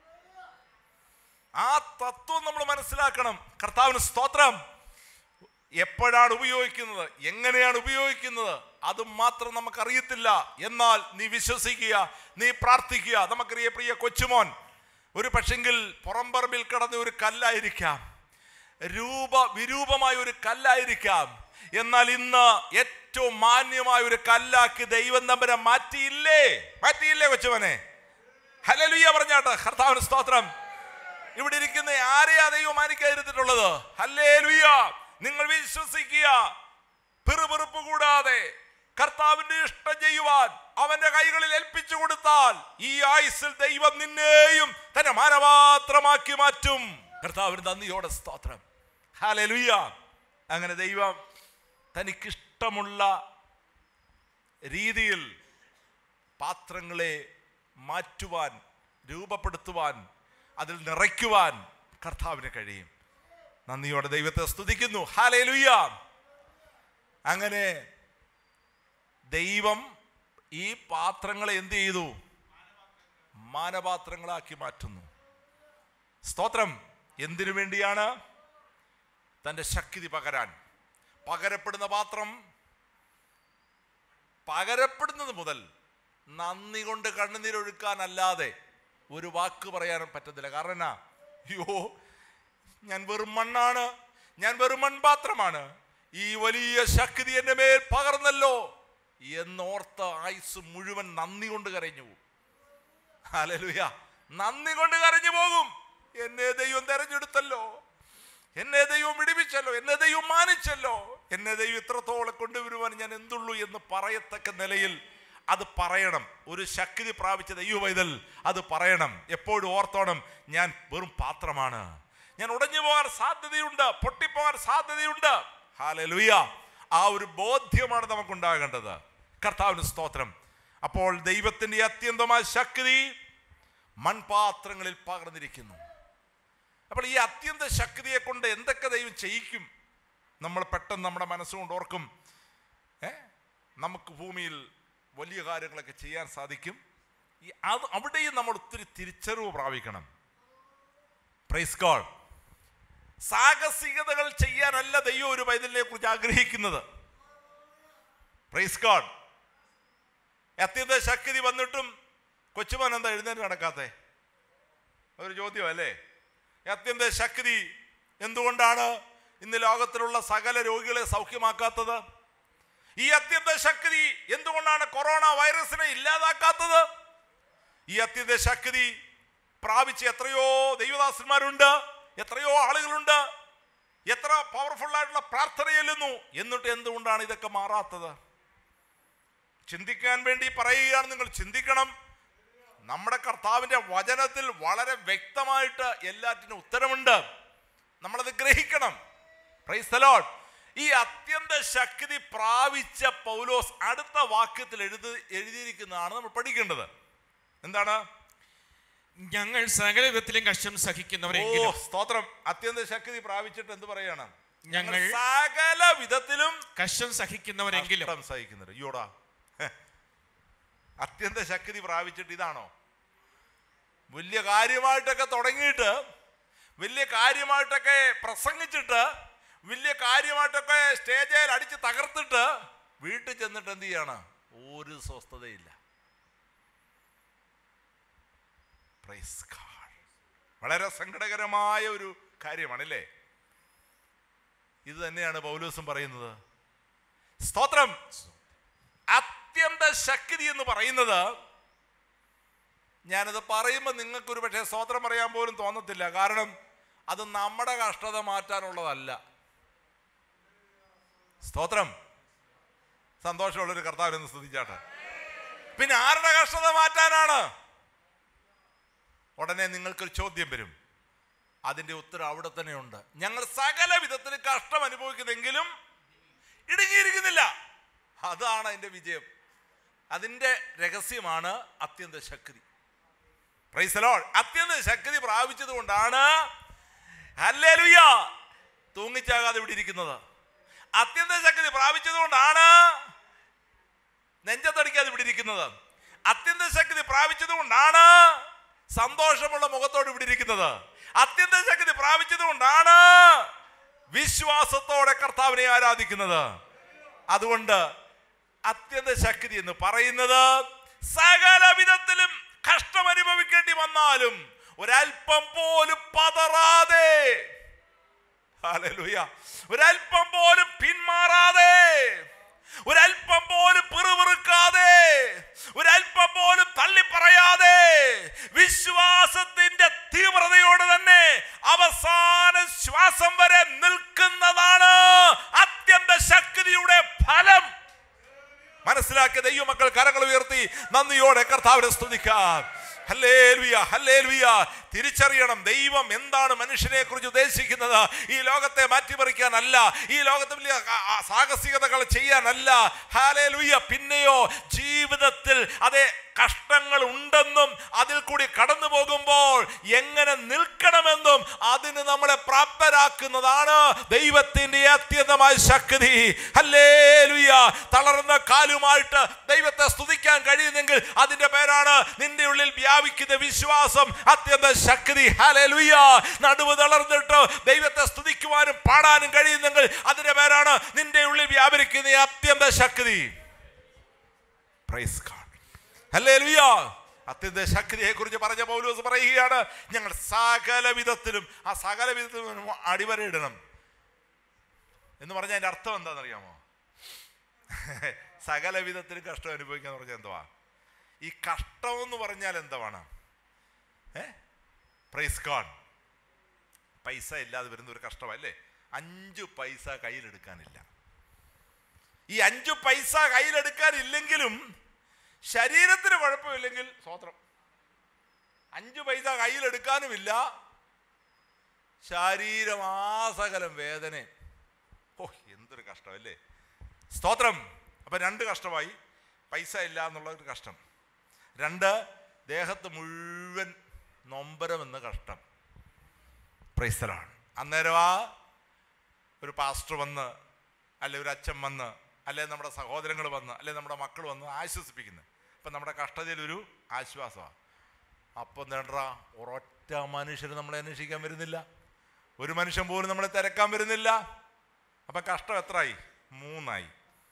ആ തത്വം നമ്മൾ മനസ്സിലാക്കണം കർത്താവിന് സ്തോത്രം എപ്പോഴാണ് ഉപയോഗിക്കുന്നത് എങ്ങനെയാണ് ഉപയോഗിക്കുന്നത് അത് മാത്രം നമുക്കറിയത്തില്ല എന്നാൽ നീ വിശ്വസിക്കുക നീ പ്രാർത്ഥിക്കുക നമുക്കറിയ പ്രിയ കൊച്ചുമോൻ ഒരു പക്ഷെങ്കിൽ പുറംപറമ്പിൽ കിടന്ന ഒരു കല്ലായിരിക്കാം രൂപ വിരൂപമായ ഒരു കല്ലായിരിക്കാം എന്നാൽ ഇന്ന് ഏറ്റവും മാന്യമായ ഒരു കല്ലാക്കി ദൈവം തമ്പരെ മാറ്റിയില്ലേ മാറ്റിയില്ലേ കൊച്ചുമനെ ഹലലുയ്യ പറഞ്ഞാട്ടെ കർത്താവിന് സ്തോത്രം ഇവിടെ ഇരിക്കുന്ന ആരെയാ ദൈവം മാനിക്കാതിരുന്നിട്ടുള്ളത് ഹല്ലേലൂയ നിങ്ങൾ വിശ്വസിക്കുക പിറുപിറുപ്പ് കൂടാതെ കർത്താവിന്റെ ഇഷ്ടം ചെയ്യുവാൻ അവന്റെ കൈകളിൽ ഏൽപ്പിച്ചു കൊടുത്താൽ ഈ ആയുസിൽ ദൈവം നിന്നെയും തന്നെ മാനപാത്രമാക്കി മാറ്റും കർത്താവിന് നന്ദിയോടെ സ്തോത്രം ഹല്ലേലൂയ അങ്ങനെ ദൈവം തനിക്കിഷ്ടമുള്ള രീതിയിൽ പാത്രങ്ങളെ മാറ്റുവാൻ രൂപപ്പെടുത്തുവാൻ അതിൽ നിറയ്ക്കുവാൻ കർത്താവിന് കഴിയും നന്ദിയോടെ ദൈവത്തെ സ്തുതിക്കുന്നു ഹാലേലുയ്യ അങ്ങനെ ദൈവം ഈ പാത്രങ്ങളെ എന്ത് ചെയ്തു മാനപാത്രങ്ങളാക്കി മാറ്റുന്നു സ്തോത്രം എന്തിനു വേണ്ടിയാണ് തൻ്റെ ശക്തി പകരാൻ പകരപ്പെടുന്ന പാത്രം പകരപ്പെടുന്നത് മുതൽ നന്ദി കൊണ്ട് കണ്ണുനീരൊഴുക്കാനല്ലാതെ ഒരു വാക്ക് പറയാനും പറ്റത്തില്ല കാരണം എന്നാ അയ്യോ ഞാൻ വെറും മണ്ണാണ് ഞാൻ വെറും മൺപാത്രമാണ് ഈ വലിയ ശക്തി എൻ്റെ മേൽ പകർന്നല്ലോ എന്നോർത്ത് ആയുസ് മുഴുവൻ നന്ദി കൊണ്ട് കരഞ്ഞു പോകും ഹല്ലേലൂയ നന്ദി കൊണ്ട് കരഞ്ഞു പോകും എന്നെ ദൈവം തെരഞ്ഞെടുത്തല്ലോ എന്നെ ദൈവം വിടിവിച്ചല്ലോ എന്നെ ദൈവം മാനിച്ചല്ലോ എന്നെ ദൈവം ഇത്രത്തോളം കൊണ്ടുവരുവാൻ ഞാൻ എന്തുള്ളൂ എന്ന് പറയത്തക്ക നിലയിൽ അത് പറയണം ഒരു ശക്തി പ്രാപിച്ച ദൈവ പൈതൽ അത് പറയണം എപ്പോഴും ഓർത്തോണം ഞാൻ വെറും പാത്രമാണ് ഞാൻ ഉടഞ്ഞു പോകാൻ സാധ്യതയുണ്ട് പൊട്ടിപ്പോകാൻ സാധ്യതയുണ്ട് ഹാലലുയ ആ ഒരു ബോധ്യമാണ് നമുക്കുണ്ടാകേണ്ടത് കർത്താവിന് സ്തോത്രം അപ്പോൾ ദൈവത്തിന്റെ അത്യന്തമായ ശക്തി മൺപാത്രങ്ങളിൽ പകർന്നിരിക്കുന്നു അപ്പോൾ ഈ അത്യന്ത ശക്തിയെ കൊണ്ട് എന്തൊക്കെ ദൈവം ചെയ്യിക്കും നമ്മൾ പെട്ടെന്ന് നമ്മുടെ മനസ്സുകൊണ്ട് ഓർക്കും ഏ നമുക്ക് ഭൂമിയിൽ വലിയ കാര്യങ്ങളൊക്കെ ചെയ്യാൻ സാധിക്കും ഈ അത് അവിടെയും നമ്മൾ ഒത്തിരി തിരിച്ചറിവ് പ്രാപിക്കണം പ്രൈസ് ഗോഡ് സാഹസികതകൾ ചെയ്യാനല്ല ദൈവം ഒരു പൈതലിനെ കുറിച്ച് ആഗ്രഹിക്കുന്നത് പ്രൈസ് ഗോഡ് അത്യന്ത ശക്തി വന്നിട്ടും കൊച്ചുമോൻ എന്താ എഴുന്നേറ്റ് നടക്കാത്തെ ഒരു ചോദ്യം അല്ലേ അത്യന്ത ശക്തി എന്തുകൊണ്ടാണ് ഇന്ന് ലോകത്തിലുള്ള സകല രോഗികളെ സൗഖ്യമാക്കാത്തത് ഈ അത്യന്ത ശക്തി എന്തുകൊണ്ടാണ് കൊറോണ വൈറസിനെ ഇല്ലാതാക്കാത്തത് ഈ അത്യന്ത ശക്തി പ്രാപിച്ച് എത്രയോ ദൈവദാസന്മാരുണ്ട് എത്രയോ ആളുകളുണ്ട് എത്ര പവർഫുൾ ആയിട്ടുള്ള പ്രാർത്ഥന ചെല്ലുന്നു എന്നിട്ട് എന്തുകൊണ്ടാണ് ഇതൊക്കെ മാറാത്തത് ചിന്തിക്കാൻ വേണ്ടി പറയുകയാണ് നിങ്ങൾ ചിന്തിക്കണം നമ്മുടെ കർത്താവിന്റെ വചനത്തിൽ വളരെ വ്യക്തമായിട്ട് എല്ലാറ്റിനും ഉത്തരമുണ്ട് നമ്മളത് ഗ്രഹിക്കണം പ്രൈസ് the Lord. ഈ അത്യന്ത ശക്തി പ്രാപിച്ച പൗലോസ് അടുത്ത വാക്യത്തിൽ എഴുതി എഴുതിയിരിക്കുന്നതാണ് നമ്മൾ പഠിക്കേണ്ടത് എന്താണ് ഞങ്ങൾ സകല വിധത്തിലും കഷ്ടം ഓ സഹിക്കുന്നവരെങ്കിലും സ്തോത്രം അത്യന്ത ശക്തി പ്രാപിച്ചിട്ട് എന്ത് പറയാണ് ഞങ്ങൾ ഞങ്ങൾ സകല വിധത്തിലും കഷ്ടം സഹിക്കുന്നവരെങ്കിലും കഷ്ടം സഹിക്കുന്നത് അയ്യോടാ ഹെ. അത്യന്ത ശക്തി പ്രാപിച്ചിട്ട് ഇതാണോ വലിയ കാര്യമായിട്ടൊക്കെ തുടങ്ങിയിട്ട് വലിയ കാര്യമായിട്ടൊക്കെ പ്രസംഗിച്ചിട്ട് വലിയ കാര്യമായിട്ടൊക്കെ സ്റ്റേജിൽ അടിച്ച് തകർത്തിട്ട് വീട്ടിൽ ചെന്നിട്ട് എന്ത് ചെയ്യാണ് ഒരു സ്വസ്ഥതയില്ല Praise God. വളരെ സങ്കടകരമായ ഒരു കാര്യമാണല്ലേ ഇത് തന്നെയാണ് പൗലോസും പറയുന്നത് സ്തോത്രം അത്യന്ത ശക്തി എന്ന് പറയുന്നത് ഞാനിത് പറയുമ്പോൾ നിങ്ങൾക്ക് ഒരു പക്ഷേ സ്തോത്രം പറയാൻ പോലും തോന്നത്തില്ല കാരണം അത് നമ്മുടെ കഷ്ടത മാറ്റാനുള്ളതല്ല സ്തോത്രം സന്തോഷമുള്ളൊരു കർത്താവിനെന്ന് സ്തുതിച്ചാട്ടെ പിന്നെ ആരുടെ കഷ്ടത മാറ്റാനാണ് ഉടനെ നിങ്ങൾക്കൊരു ചോദ്യം വരും അതിന്റെ ഉത്തരം അവിടെ തന്നെയുണ്ട് ഞങ്ങൾ സകല വിധത്തിൽ കഷ്ടം അനുഭവിക്കുന്നെങ്കിലും ഇടുങ്ങിയിരിക്കുന്നില്ല അതാണ് അതിന്റെ വിജയം അതിന്റെ രഹസ്യമാണ് അത്യന്ത ശക്തി പ്രൈസലോൾ അത്യന്ത ശക്തി പ്രാപിച്ചത് കൊണ്ടാണ് ഹല്ലേലൂയ തൂങ്ങിച്ചാകാതെ ഇവിടെ ഇരിക്കുന്നത് അത്യന്ത ശക്തി പ്രാപിച്ചത് കൊണ്ടാണ് നെഞ്ചത്തടിക്കാതെ ഇവിടെ ഇരിക്കുന്നത് അത്യന്ത ശക്തി പ്രാപിച്ചത് കൊണ്ടാണ് സന്തോഷമുള്ള മുഖത്തോട് ഇവിടെ ഇരിക്കുന്നത് അത്യന്ത ശക്തി പ്രാപിച്ചത് കൊണ്ടാണ് വിശ്വാസത്തോടെ കർത്താവിനെ ആരാധിക്കുന്നത് അതുകൊണ്ട് അത്യന്ത ശക്തി എന്ന് പറയുന്നത് സകല വിധത്തിലും കഷ്ടം അനുഭവിക്കേണ്ടി വന്നാലും ഒരല്പം പോലും പതറാതെ ഹല്ലേലൂയ ഒരല്പം പോലും പിന്മാറാതെ ഒരല്പം പോലും പിറുപിറുക്കാതെ ഒരല്പം പോലും തള്ളിപ്പറയാതെ വിശ്വാസത്തിന്റെ തീവ്രതയോട് തന്നെ അവസാന ശ്വാസം വരെ നിൽക്കുന്നതാണ് അത്യന്ത ശക്തിയുടെ ഫലം മനസ്സിലാക്കിയ ദൈവമക്കൾ കരങ്ങൾ ഉയർത്തി നന്ദിയോടെ കർത്താവിനെ സ്തുതിക്കാം ഹല്ലേലൂയ ഹല്ലേലൂയ തിരിച്ചറിയണം ദൈവം എന്താണ് മനുഷ്യനെ കുറിച്ച് ഉദ്ദേശിക്കുന്നത് ഈ ലോകത്തെ മാറ്റിമറിക്കാനല്ല ഈ ലോകത്തെ വലിയ ആ- ആ സാഹസികതകൾ ചെയ്യാനല്ല ഹാലേലൂയ പിന്നെയോ ജീവിതത്തിൽ അതേ കഷ്ടങ്ങൾ ഉണ്ടെന്നും അതിൽ കൂടി കടന്നു പോകുമ്പോൾ എങ്ങനെ നിൽക്കണമെന്നും അതിന് നമ്മളെ പ്രാപ്തരാക്കുന്നതാണ് ദൈവത്തിന്റെ അത്യന്തമായ ശക്തി ഹല്ലേലൂയ തളർന്ന കാലുമായിട്ട് ദൈവത്തെ സ്തുതിക്കാൻ കഴിയുന്നെങ്കിൽ അതിന്റെ പേരാണ് നിന്റെ ഉള്ളിൽ വ്യാപിക്കുന്ന വിശ്വാസം അത്യന്ത ശക്തി ഹല്ലേലൂയ നടുവ് തളർന്നിട്ട് ദൈവത്തെ സ്തുതിക്കുവാനും പാടാനും കഴിയുന്നെങ്കിൽ അതിന്റെ പേരാണ് നിന്റെ ഉള്ളിൽ വ്യാപരിക്കുന്ന ഈ അത്യന്ത ശക്തി പ്രൈസ് ഗോഡ് ഹല്ലേലൂയ അത്യന്ത ശക്തിയെ കുറിച്ച് പറഞ്ഞ പൗലോസ് പറയുകയാണ് ഞങ്ങൾ സകല വിധത്തിലും ആ സകല വിധത്തിലും അടിവരയിടണം എന്ന് പറഞ്ഞാൽ അതിൻ്റെ അർത്ഥം എന്താണെന്നറിയാമോ സകല വിധത്തിലും കഷ്ടം അനുഭവിക്കുക എന്ന് പറഞ്ഞാൽ എന്തുവാ ഈ കഷ്ടം എന്ന് പറഞ്ഞാൽ എന്താണ് ഏ പ്രൈസ് ഗോഡ് പൈസ ഇല്ലാതെ വരുന്ന ഒരു കഷ്ടമല്ലേ അഞ്ചു പൈസ കയ്യിലെടുക്കാനില്ല ഈ അഞ്ചു പൈസ കയ്യിലെടുക്കാനില്ലെങ്കിലും ശരീരത്തിന് കുഴപ്പമില്ലെങ്കിൽ സ്വോത്രം അഞ്ചു പൈസ കയ്യിലെടുക്കാനുമില്ല ശരീരമാസകലം വേദന ഓ എന്തൊരു കഷ്ടമല്ലേ സ്തോത്രം അപ്പൊ രണ്ട് കഷ്ടമായി പൈസ ഇല്ല എന്നുള്ള ഒരു കഷ്ടം രണ്ട് ദേഹത്ത് മുഴുവൻ നൊമ്പരം എന്ന കഷ്ടം പ്രൈസ്തലാണ് അന്നേരം ആ ഒരു പാസ്റ്റർ വന്ന് അല്ലെ ഒരു അച്ഛൻ വന്ന് അല്ലെ നമ്മുടെ സഹോദരങ്ങൾ വന്ന് അല്ലെ നമ്മുടെ മക്കൾ വന്ന് ആശ്വസിപ്പിക്കുന്നു അപ്പം നമ്മുടെ കഷ്ടതയിൽ ഒരു ആശ്വാസമാണ് അപ്പം നേടാ ഒരൊറ്റ മനുഷ്യർ നമ്മളെ അന്വേഷിക്കാൻ വരുന്നില്ല ഒരു മനുഷ്യൻ പോലും നമ്മളെ തിരക്കാൻ വരുന്നില്ല അപ്പം കഷ്ടം എത്രയായി മൂന്നായി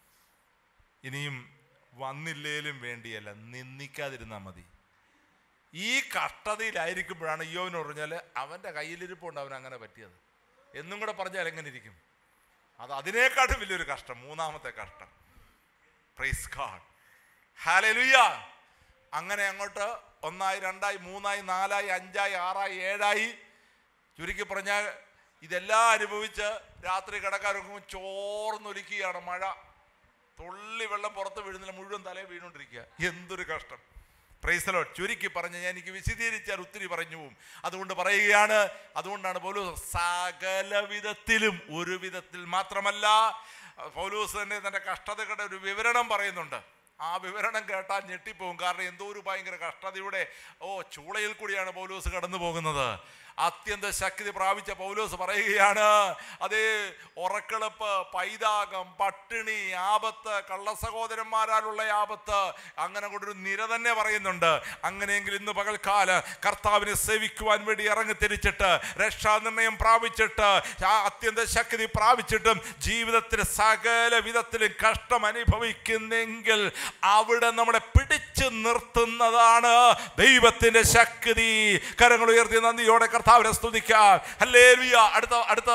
ഇനിയും വന്നില്ലേലും വേണ്ടിയല്ല നിന്ദിക്കാതിരുന്നാൽ മതി ഈ കഷ്ടതയിലായിരിക്കുമ്പോഴാണ് അയ്യോന്ന് പറഞ്ഞാൽ അവൻ്റെ കയ്യിലിരിപ്പുണ്ട് അവൻ അങ്ങനെ പറ്റിയത് എന്നും കൂടെ പറഞ്ഞാൽ എങ്ങനെ ഇരിക്കും അത് അതിനേക്കാട്ടും വലിയൊരു കഷ്ടം മൂന്നാമത്തെ കഷ്ടം പ്രൈസ് ഗാഡ് ഹാലലുയ്യ അങ്ങനെ അങ്ങോട്ട് ഒന്നായി രണ്ടായി മൂന്നായി നാലായി അഞ്ചായി ആറായി ഏഴായി ചുരുക്കി പറഞ്ഞാൽ ഇതെല്ലാം അനുഭവിച്ച് രാത്രി കിടക്കാനൊക്കെ ചോർന്നൊലിക്കുകയാണ് മഴ തുള്ളി വെള്ളം പുറത്ത് വീഴുന്നില്ല മുഴുവൻ തലയിൽ വീണുകൊണ്ടിരിക്കുക എന്തൊരു കഷ്ടം പ്രൈസലോ ചുരുക്കി പറഞ്ഞ് ഞാൻ എനിക്ക് വിശദീകരിച്ചാൽ ഒത്തിരി പറഞ്ഞു പോവും അതുകൊണ്ട് പറയുകയാണ് അതുകൊണ്ടാണ് പൗലോസ് സകല വിധത്തിലും ഒരു വിധത്തിൽ മാത്രമല്ല പൗലോസ് തന്നെ തൻ്റെ കഷ്ടതകളുടെ ഒരു വിവരണം പറയുന്നുണ്ട് ആ വിവരണം കേട്ടാൽ ഞെട്ടിപ്പോകും കാരണം എന്തോ ഒരു ഭയങ്കര കഷ്ടതയുടെ ഓ ചൂളയിൽ കൂടിയാണ് പൗലോസ് കടന്നു പോകുന്നത് അത്യന്ത ശക്തി പ്രാപിച്ച പൗലോസ് പറയുകയാണ് അതേ ഉറക്കിളപ്പ് പൈതാകം പട്ടിണി ആപത്ത് കള്ളസഹോദരന്മാരാലുള്ള ആപത്ത് അങ്ങനെ കൊണ്ടൊരു നിര തന്നെ പറയുന്നുണ്ട് അങ്ങനെയെങ്കിൽ ഇന്ന് പകൽക്കാല കർത്താവിനെ സേവിക്കുവാൻ വേണ്ടി ഇറങ്ങി തിരിച്ചിട്ട് രക്ഷാനിർണയം പ്രാപിച്ചിട്ട് ആ അത്യന്ത ശക്തി പ്രാപിച്ചിട്ടും ജീവിതത്തിൽ സകല വിധത്തിലും കഷ്ടം അനുഭവിക്കുന്നെങ്കിൽ അവിടെ നമ്മളെ പിടിച്ചു നിർത്തുന്നതാണ് ദൈവത്തിന്റെ ശക്തി കരങ്ങൾ ഉയർത്തി നന്ദിയോടെ കർത്താവിനെ സ്തുതിക്കാം ഹല്ലേലൂയ അടുത്ത അടുത്ത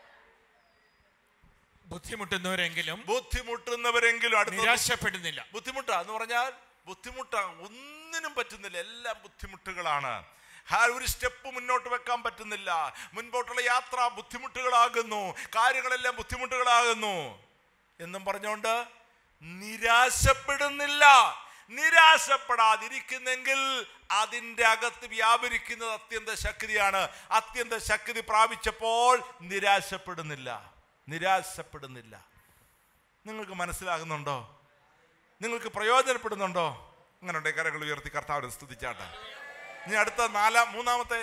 ബുദ്ധിമുട്ടുന്നവരെങ്കിലും ബുദ്ധിമുട്ടുന്നവരെങ്കിലും അടുത്ത നിരാശപ്പെടുന്നില്ല ബുദ്ധിമുട്ടാ എന്ന് പറഞ്ഞാൽ ബുദ്ധിമുട്ടാ ഒന്നിനും പറ്റുന്നില്ല എല്ലാം ബുദ്ധിമുട്ടുകളാണ് ആ ഒരു സ്റ്റെപ്പ് മുന്നോട്ട് വെക്കാൻ പറ്റുന്നില്ല മുൻപോട്ടുള്ള യാത്ര ബുദ്ധിമുട്ടുകളാകുന്നു കാര്യങ്ങളെല്ലാം ബുദ്ധിമുട്ടുകളാകുന്നു എന്നും പറഞ്ഞുകൊണ്ട് നിരാശപ്പെടുന്നില്ല നിരാശപ്പെടാതിരിക്കുന്നെങ്കിൽ അതിൻ്റെ അകത്ത് വ്യാപരിക്കുന്നത് അത്യന്ത ശക്തിയാണ് അത്യന്ത ശക്തി പ്രാപിച്ചപ്പോൾ നിരാശപ്പെടുന്നില്ല നിരാശപ്പെടുന്നില്ല നിങ്ങൾക്ക് മനസ്സിലാകുന്നുണ്ടോ നിങ്ങൾക്ക് പ്രയോജനപ്പെടുന്നുണ്ടോ അങ്ങനെ ഉണ്ടെ കരകൾ ഉയർത്തി കർത്താവിനെ സ്തുതിച്ചാട്ടെ ഇനി അടുത്ത നാലാം മൂന്നാമത്തെ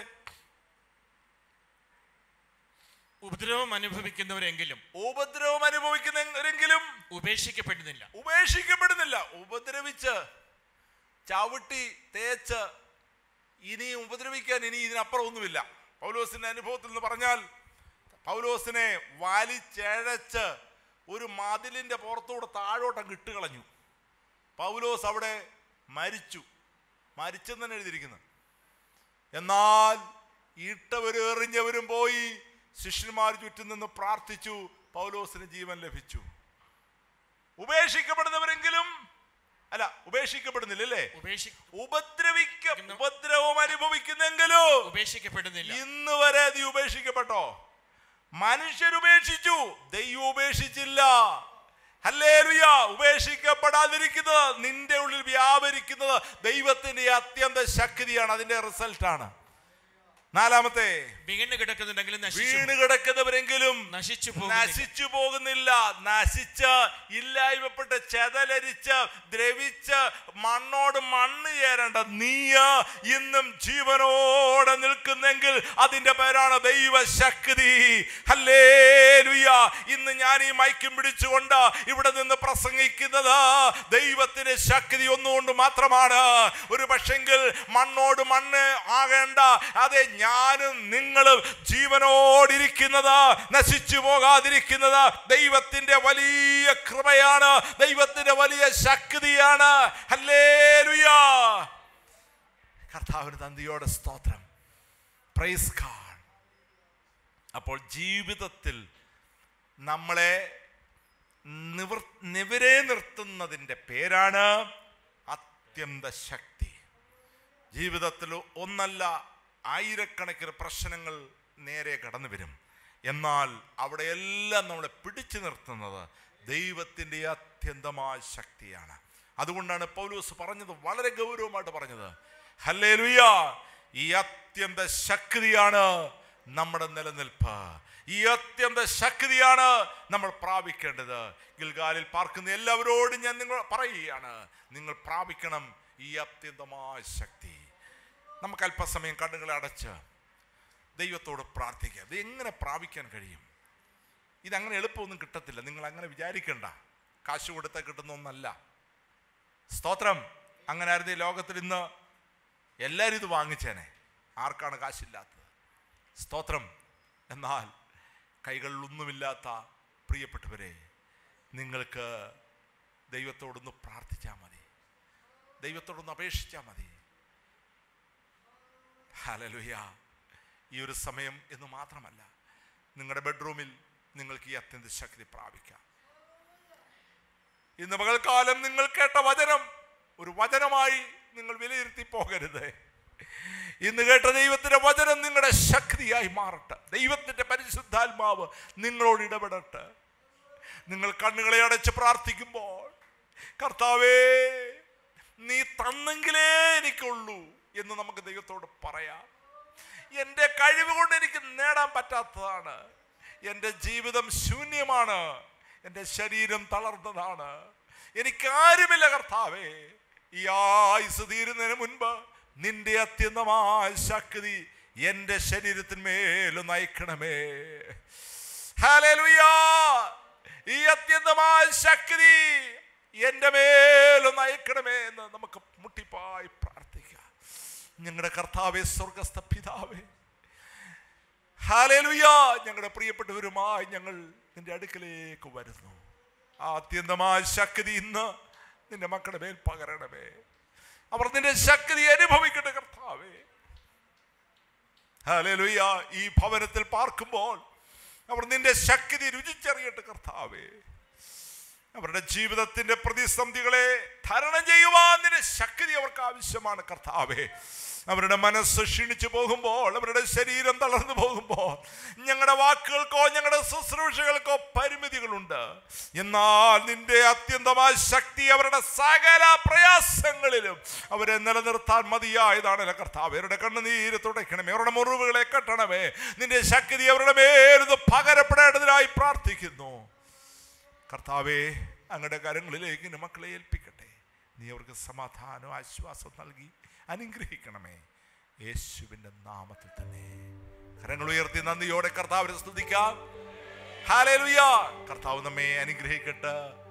ഉപദ്രവം അനുഭവിക്കുന്നവരെങ്കിലും ഉപദ്രവം അനുഭവിക്കുന്നവരെങ്കിലും ഉപേക്ഷിക്കപ്പെടുന്നില്ല ഉപേക്ഷിക്കപ്പെടുന്നില്ല ഉപദ്രവിച്ച് ചവിട്ടി തേച്ച് ഇനി ഉപദ്രവിക്കാൻ ഇനി ഇതിനപ്പുറം ഒന്നുമില്ല പൗലോസിന്റെ അനുഭവത്തിൽ നിന്ന് പറഞ്ഞാൽ പൗലോസിനെ വലിച്ചഴച്ച് ഒരു മതിലിന്റെ പുറത്തൂടെ താഴോട്ടങ്ങ് ഇട്ട് കളഞ്ഞു പൗലോസ് അവിടെ മരിച്ചു മരിച്ചെന്ന് തന്നെ എഴുതിയിരിക്കുന്നു എന്നാൽ ഇട്ടവരും എറിഞ്ഞവരും പോയി ശിഷ്യന്മാർ ചുറ്റും നിന്ന് പ്രാർത്ഥിച്ചു പൗലോസിന് ജീവൻ ലഭിച്ചു ഉപേക്ഷിക്കപ്പെടുന്നവരെങ്കിലും അല്ല ഉപേക്ഷിക്കപ്പെടുന്നില്ല അല്ലേ ഉപേക്ഷി ഉപദ്രവിക്ക ഉപദ്രവം അനുഭവിക്കുന്നെങ്കിലോ ഉപേക്ഷിക്കപ്പെടുന്നില്ല ഇന്ന് വരെ നീ ഉപേക്ഷിക്കപ്പെട്ടോ മനുഷ്യരുപേക്ഷിച്ചു ദൈവം ഉപേക്ഷിച്ചില്ല ഹല്ലേലൂയ ഉപേക്ഷിക്കപ്പെടാതിരിക്കുന്നത് നിന്റെ ഉള്ളിൽ വ്യാപരിക്കുന്നത് ദൈവത്തിന്റെ അത്യന്ത ശക്തിയാണ് അതിന്റെ റിസൾട്ടാണ് നാലാമത്തെ വീണ് കിടക്കുന്നുണ്ടെങ്കിലും നശിച്ചു വീണ് കിടക്കുന്നവരെങ്കിലും നശിച്ചു പോകുന്നില്ല. നശിച്ചു പോകുന്നില്ല നശിച്ച് ഇല്ലായ്മപ്പെട്ട് ചെതലരിച്ച് ദ്രവിച്ച് മണ്ണോട് മണ്ണ് ചേരേണ്ട നീയ ഇന്നും ജീവനോടെ നിൽക്കുന്നെങ്കിൽ അതിന്റെ പേരാണ് ദൈവശക്തി ഹല്ലേലൂയ ഇന്ന് ഞാൻ ഈ മൈക്കും പിടിച്ചുകൊണ്ട് ഇവിടെ നിന്ന് പ്രസംഗിക്കുന്നത് ദൈവത്തിന്റെ ശക്തി ഒന്നുകൊണ്ട് മാത്രമാണ് ഒരു പക്ഷെങ്കിൽ മണ്ണോട് മണ്ണ് ആകേണ്ട അതെ ഞാനും നിങ്ങളും ജീവനോടിരിക്കുന്നത് നശിച്ചു പോകാതിരിക്കുന്നത് ദൈവത്തിന്റെ വലിയ കൃപയാണ് ദൈവത്തിന്റെ വലിയ ശക്തിയാണ് ഹല്ലേലൂയ കർത്താവിന് തന്തിയോടെ സ്തോത്രം പ്രൈസ് ഗാഡ് അപ്പോൾ ജീവിതത്തിൽ നമ്മളെ നിവർ നിവരെ നിർത്തുന്നതിൻ്റെ പേരാണ് അത്യന്ത ശക്തി ജീവിതത്തിൽ ഒന്നല്ല ആയിരക്കണക്കിന് പ്രശ്നങ്ങൾ നേരെ കടന്നു വരും എന്നാൽ അവിടെയെല്ലാം നമ്മളെ പിടിച്ചു നിർത്തുന്നത് ദൈവത്തിൻ്റെ അത്യന്തമായ ശക്തിയാണ് അതുകൊണ്ടാണ് പൗലൂസ് പറഞ്ഞത് വളരെ ഗൗരവമായിട്ട് പറഞ്ഞത് ഹല്ലേ ഈ അത്യന്ത ശക്തിയാണ് നമ്മുടെ നിലനിൽപ്പ് ഈ അത്യന്ത ശക്തിയാണ് നമ്മൾ പ്രാപിക്കേണ്ടത് ഗിൽഗാലിൽ പാർക്കുന്ന എല്ലാവരോടും ഞാൻ നിങ്ങൾ പറയുകയാണ് നിങ്ങൾ പ്രാപിക്കണം ഈ അത്യന്തമായ ശക്തി നമുക്ക് അല്പസമയം കണ്ണുകളെ അടച്ച് ദൈവത്തോട് പ്രാർത്ഥിക്കുക ഇത് എങ്ങനെ പ്രാപിക്കാൻ കഴിയും ഇതങ്ങനെ എളുപ്പമൊന്നും കിട്ടത്തില്ല നിങ്ങൾ അങ്ങനെ വിചാരിക്കണ്ട കാശ് കൊടുത്താൽ കിട്ടുന്ന ഒന്നല്ല സ്തോത്രം അങ്ങനെ ആയിരുന്നു ഈ ലോകത്തിൽ ഇന്ന് എല്ലാവരും ഇത് വാങ്ങിച്ചേനെ ആർക്കാണ് കാശില്ലാത്തത് സ്തോത്രം എന്നാൽ കൈകളിലൊന്നുമില്ലാത്ത പ്രിയപ്പെട്ടവരെ നിങ്ങൾക്ക് ദൈവത്തോടൊന്ന് പ്രാർത്ഥിച്ചാൽ മതി ദൈവത്തോടൊന്ന് അപേക്ഷിച്ചാൽ മതി ഹലലുയ ഈ ഒരു സമയം എന്ന് മാത്രമല്ല നിങ്ങളുടെ ബെഡ്റൂമിൽ നിങ്ങൾക്ക് ഈ അത്യന്ത ശക്തി പ്രാപിക്കാം ഇന്ന് പകൽക്കാലം നിങ്ങൾ കേട്ട വചനം ഒരു വചനമായി നിങ്ങൾ വിലയിരുത്തി പോകരുത് ഇന്ന് കേട്ട ദൈവത്തിന്റെ വചനം നിങ്ങളുടെ ശക്തിയായി മാറട്ടെ ദൈവത്തിന്റെ പരിശുദ്ധാത്മാവ് നിങ്ങളോട് ഇടപെടട്ടെ നിങ്ങൾ കണ്ണുകളെ അടച്ച് പ്രാർത്ഥിക്കുമ്പോൾ കർത്താവേ നീ തന്നെങ്കിലേ എനിക്കുള്ളൂ എന്ന് നമുക്ക് ദൈവത്തോട് പറയാം എൻ്റെ കഴിവ് കൊണ്ട് എനിക്ക് നേടാൻ പറ്റാത്തതാണ് എൻ്റെ ജീവിതം ശൂന്യമാണ് എൻ്റെ ശരീരം തളർന്നതാണ് എനിക്കാരുമില്ല കർത്താവേ ഈ ആയുസ് തീരുന്നതിന് മുൻപ് നിന്റെ അത്യന്തമായ ശക്തി എൻ്റെ ശരീരത്തിന്മേലും നയിക്കണമേ ഹല്ലേലൂയ ഈ അത്യന്തമായ ശക്തി എൻ്റെ മേലൊന്ന് അയക്കണമേ എന്ന് നമുക്ക് മുട്ടിപ്പായി പ്രാർത്ഥിക്കാം ഞങ്ങളുടെ കർത്താവെ സ്വർഗസ്ഥ പിതാവേ ഹാലേലുയ ഞങ്ങളുടെ പ്രിയപ്പെട്ടവരുമായി ഞങ്ങൾ നിന്റെ അടുക്കലേക്ക് വരുന്നു ആ അത്യന്തമായ ശക്തി ഇന്ന് നിന്റെ മക്കളുടെ മേൽ പകരണമേ അവർ നിന്റെ ശക്തി അനുഭവിക്കട്ടെ കർത്താവേ ഹാലേലുയ ഈ ഭവനത്തിൽ പാർക്കുമ്പോൾ അവർ നിന്റെ ശക്തി രുചിച്ചറിയട്ടെ കർത്താവേ അവരുടെ ജീവിതത്തിന്റെ പ്രതിസന്ധികളെ തരണം ചെയ്യുവാൻ നിന്റെ ശക്തി അവർക്ക് ആവശ്യമാണ് കർത്താവേ അവരുടെ മനസ്സ് ക്ഷീണിച്ചു പോകുമ്പോൾ അവരുടെ ശരീരം തളർന്നു പോകുമ്പോൾ ഞങ്ങളുടെ വാക്കുകൾക്കോ ഞങ്ങളുടെ ശുശ്രൂഷകൾക്കോ പരിമിതികളുണ്ട് എന്നാൽ നിന്റെ അത്യന്തമായ ശക്തി അവരുടെ സകല പ്രയാസങ്ങളിലും അവരെ നിലനിർത്താൻ മതിയായതാണല്ലോ കർത്താവ് അവരുടെ കണ്ണുനീര് തുടയ്ക്കണമേ അവരുടെ മുറിവുകളെ കെട്ടണമേ നിന്റെ ശക്തി അവരുടെ മേലിത് പകരപ്പെടേണ്ടതിനായി പ്രാർത്ഥിക്കുന്നു കർത്താവേ അങ്ങയുടെ കരങ്ങളിലേക്ക് ഇനി മക്കളെ ഏൽപ്പിക്കട്ടെ നീ അവർക്ക് സമാധാനവും ആശ്വാസം നൽകി അനുഗ്രഹിക്കണമേ യേശുവിൻ്റെ നാമത്തിൽ തന്നെ കരങ്ങൾ ഉയർത്തി നന്ദിയോടെ കർത്താവിനെ സ്തുതിക്കാം ഹാലേലുയ കർത്താവ് നമ്മെ അനുഗ്രഹിക്കട്ടെ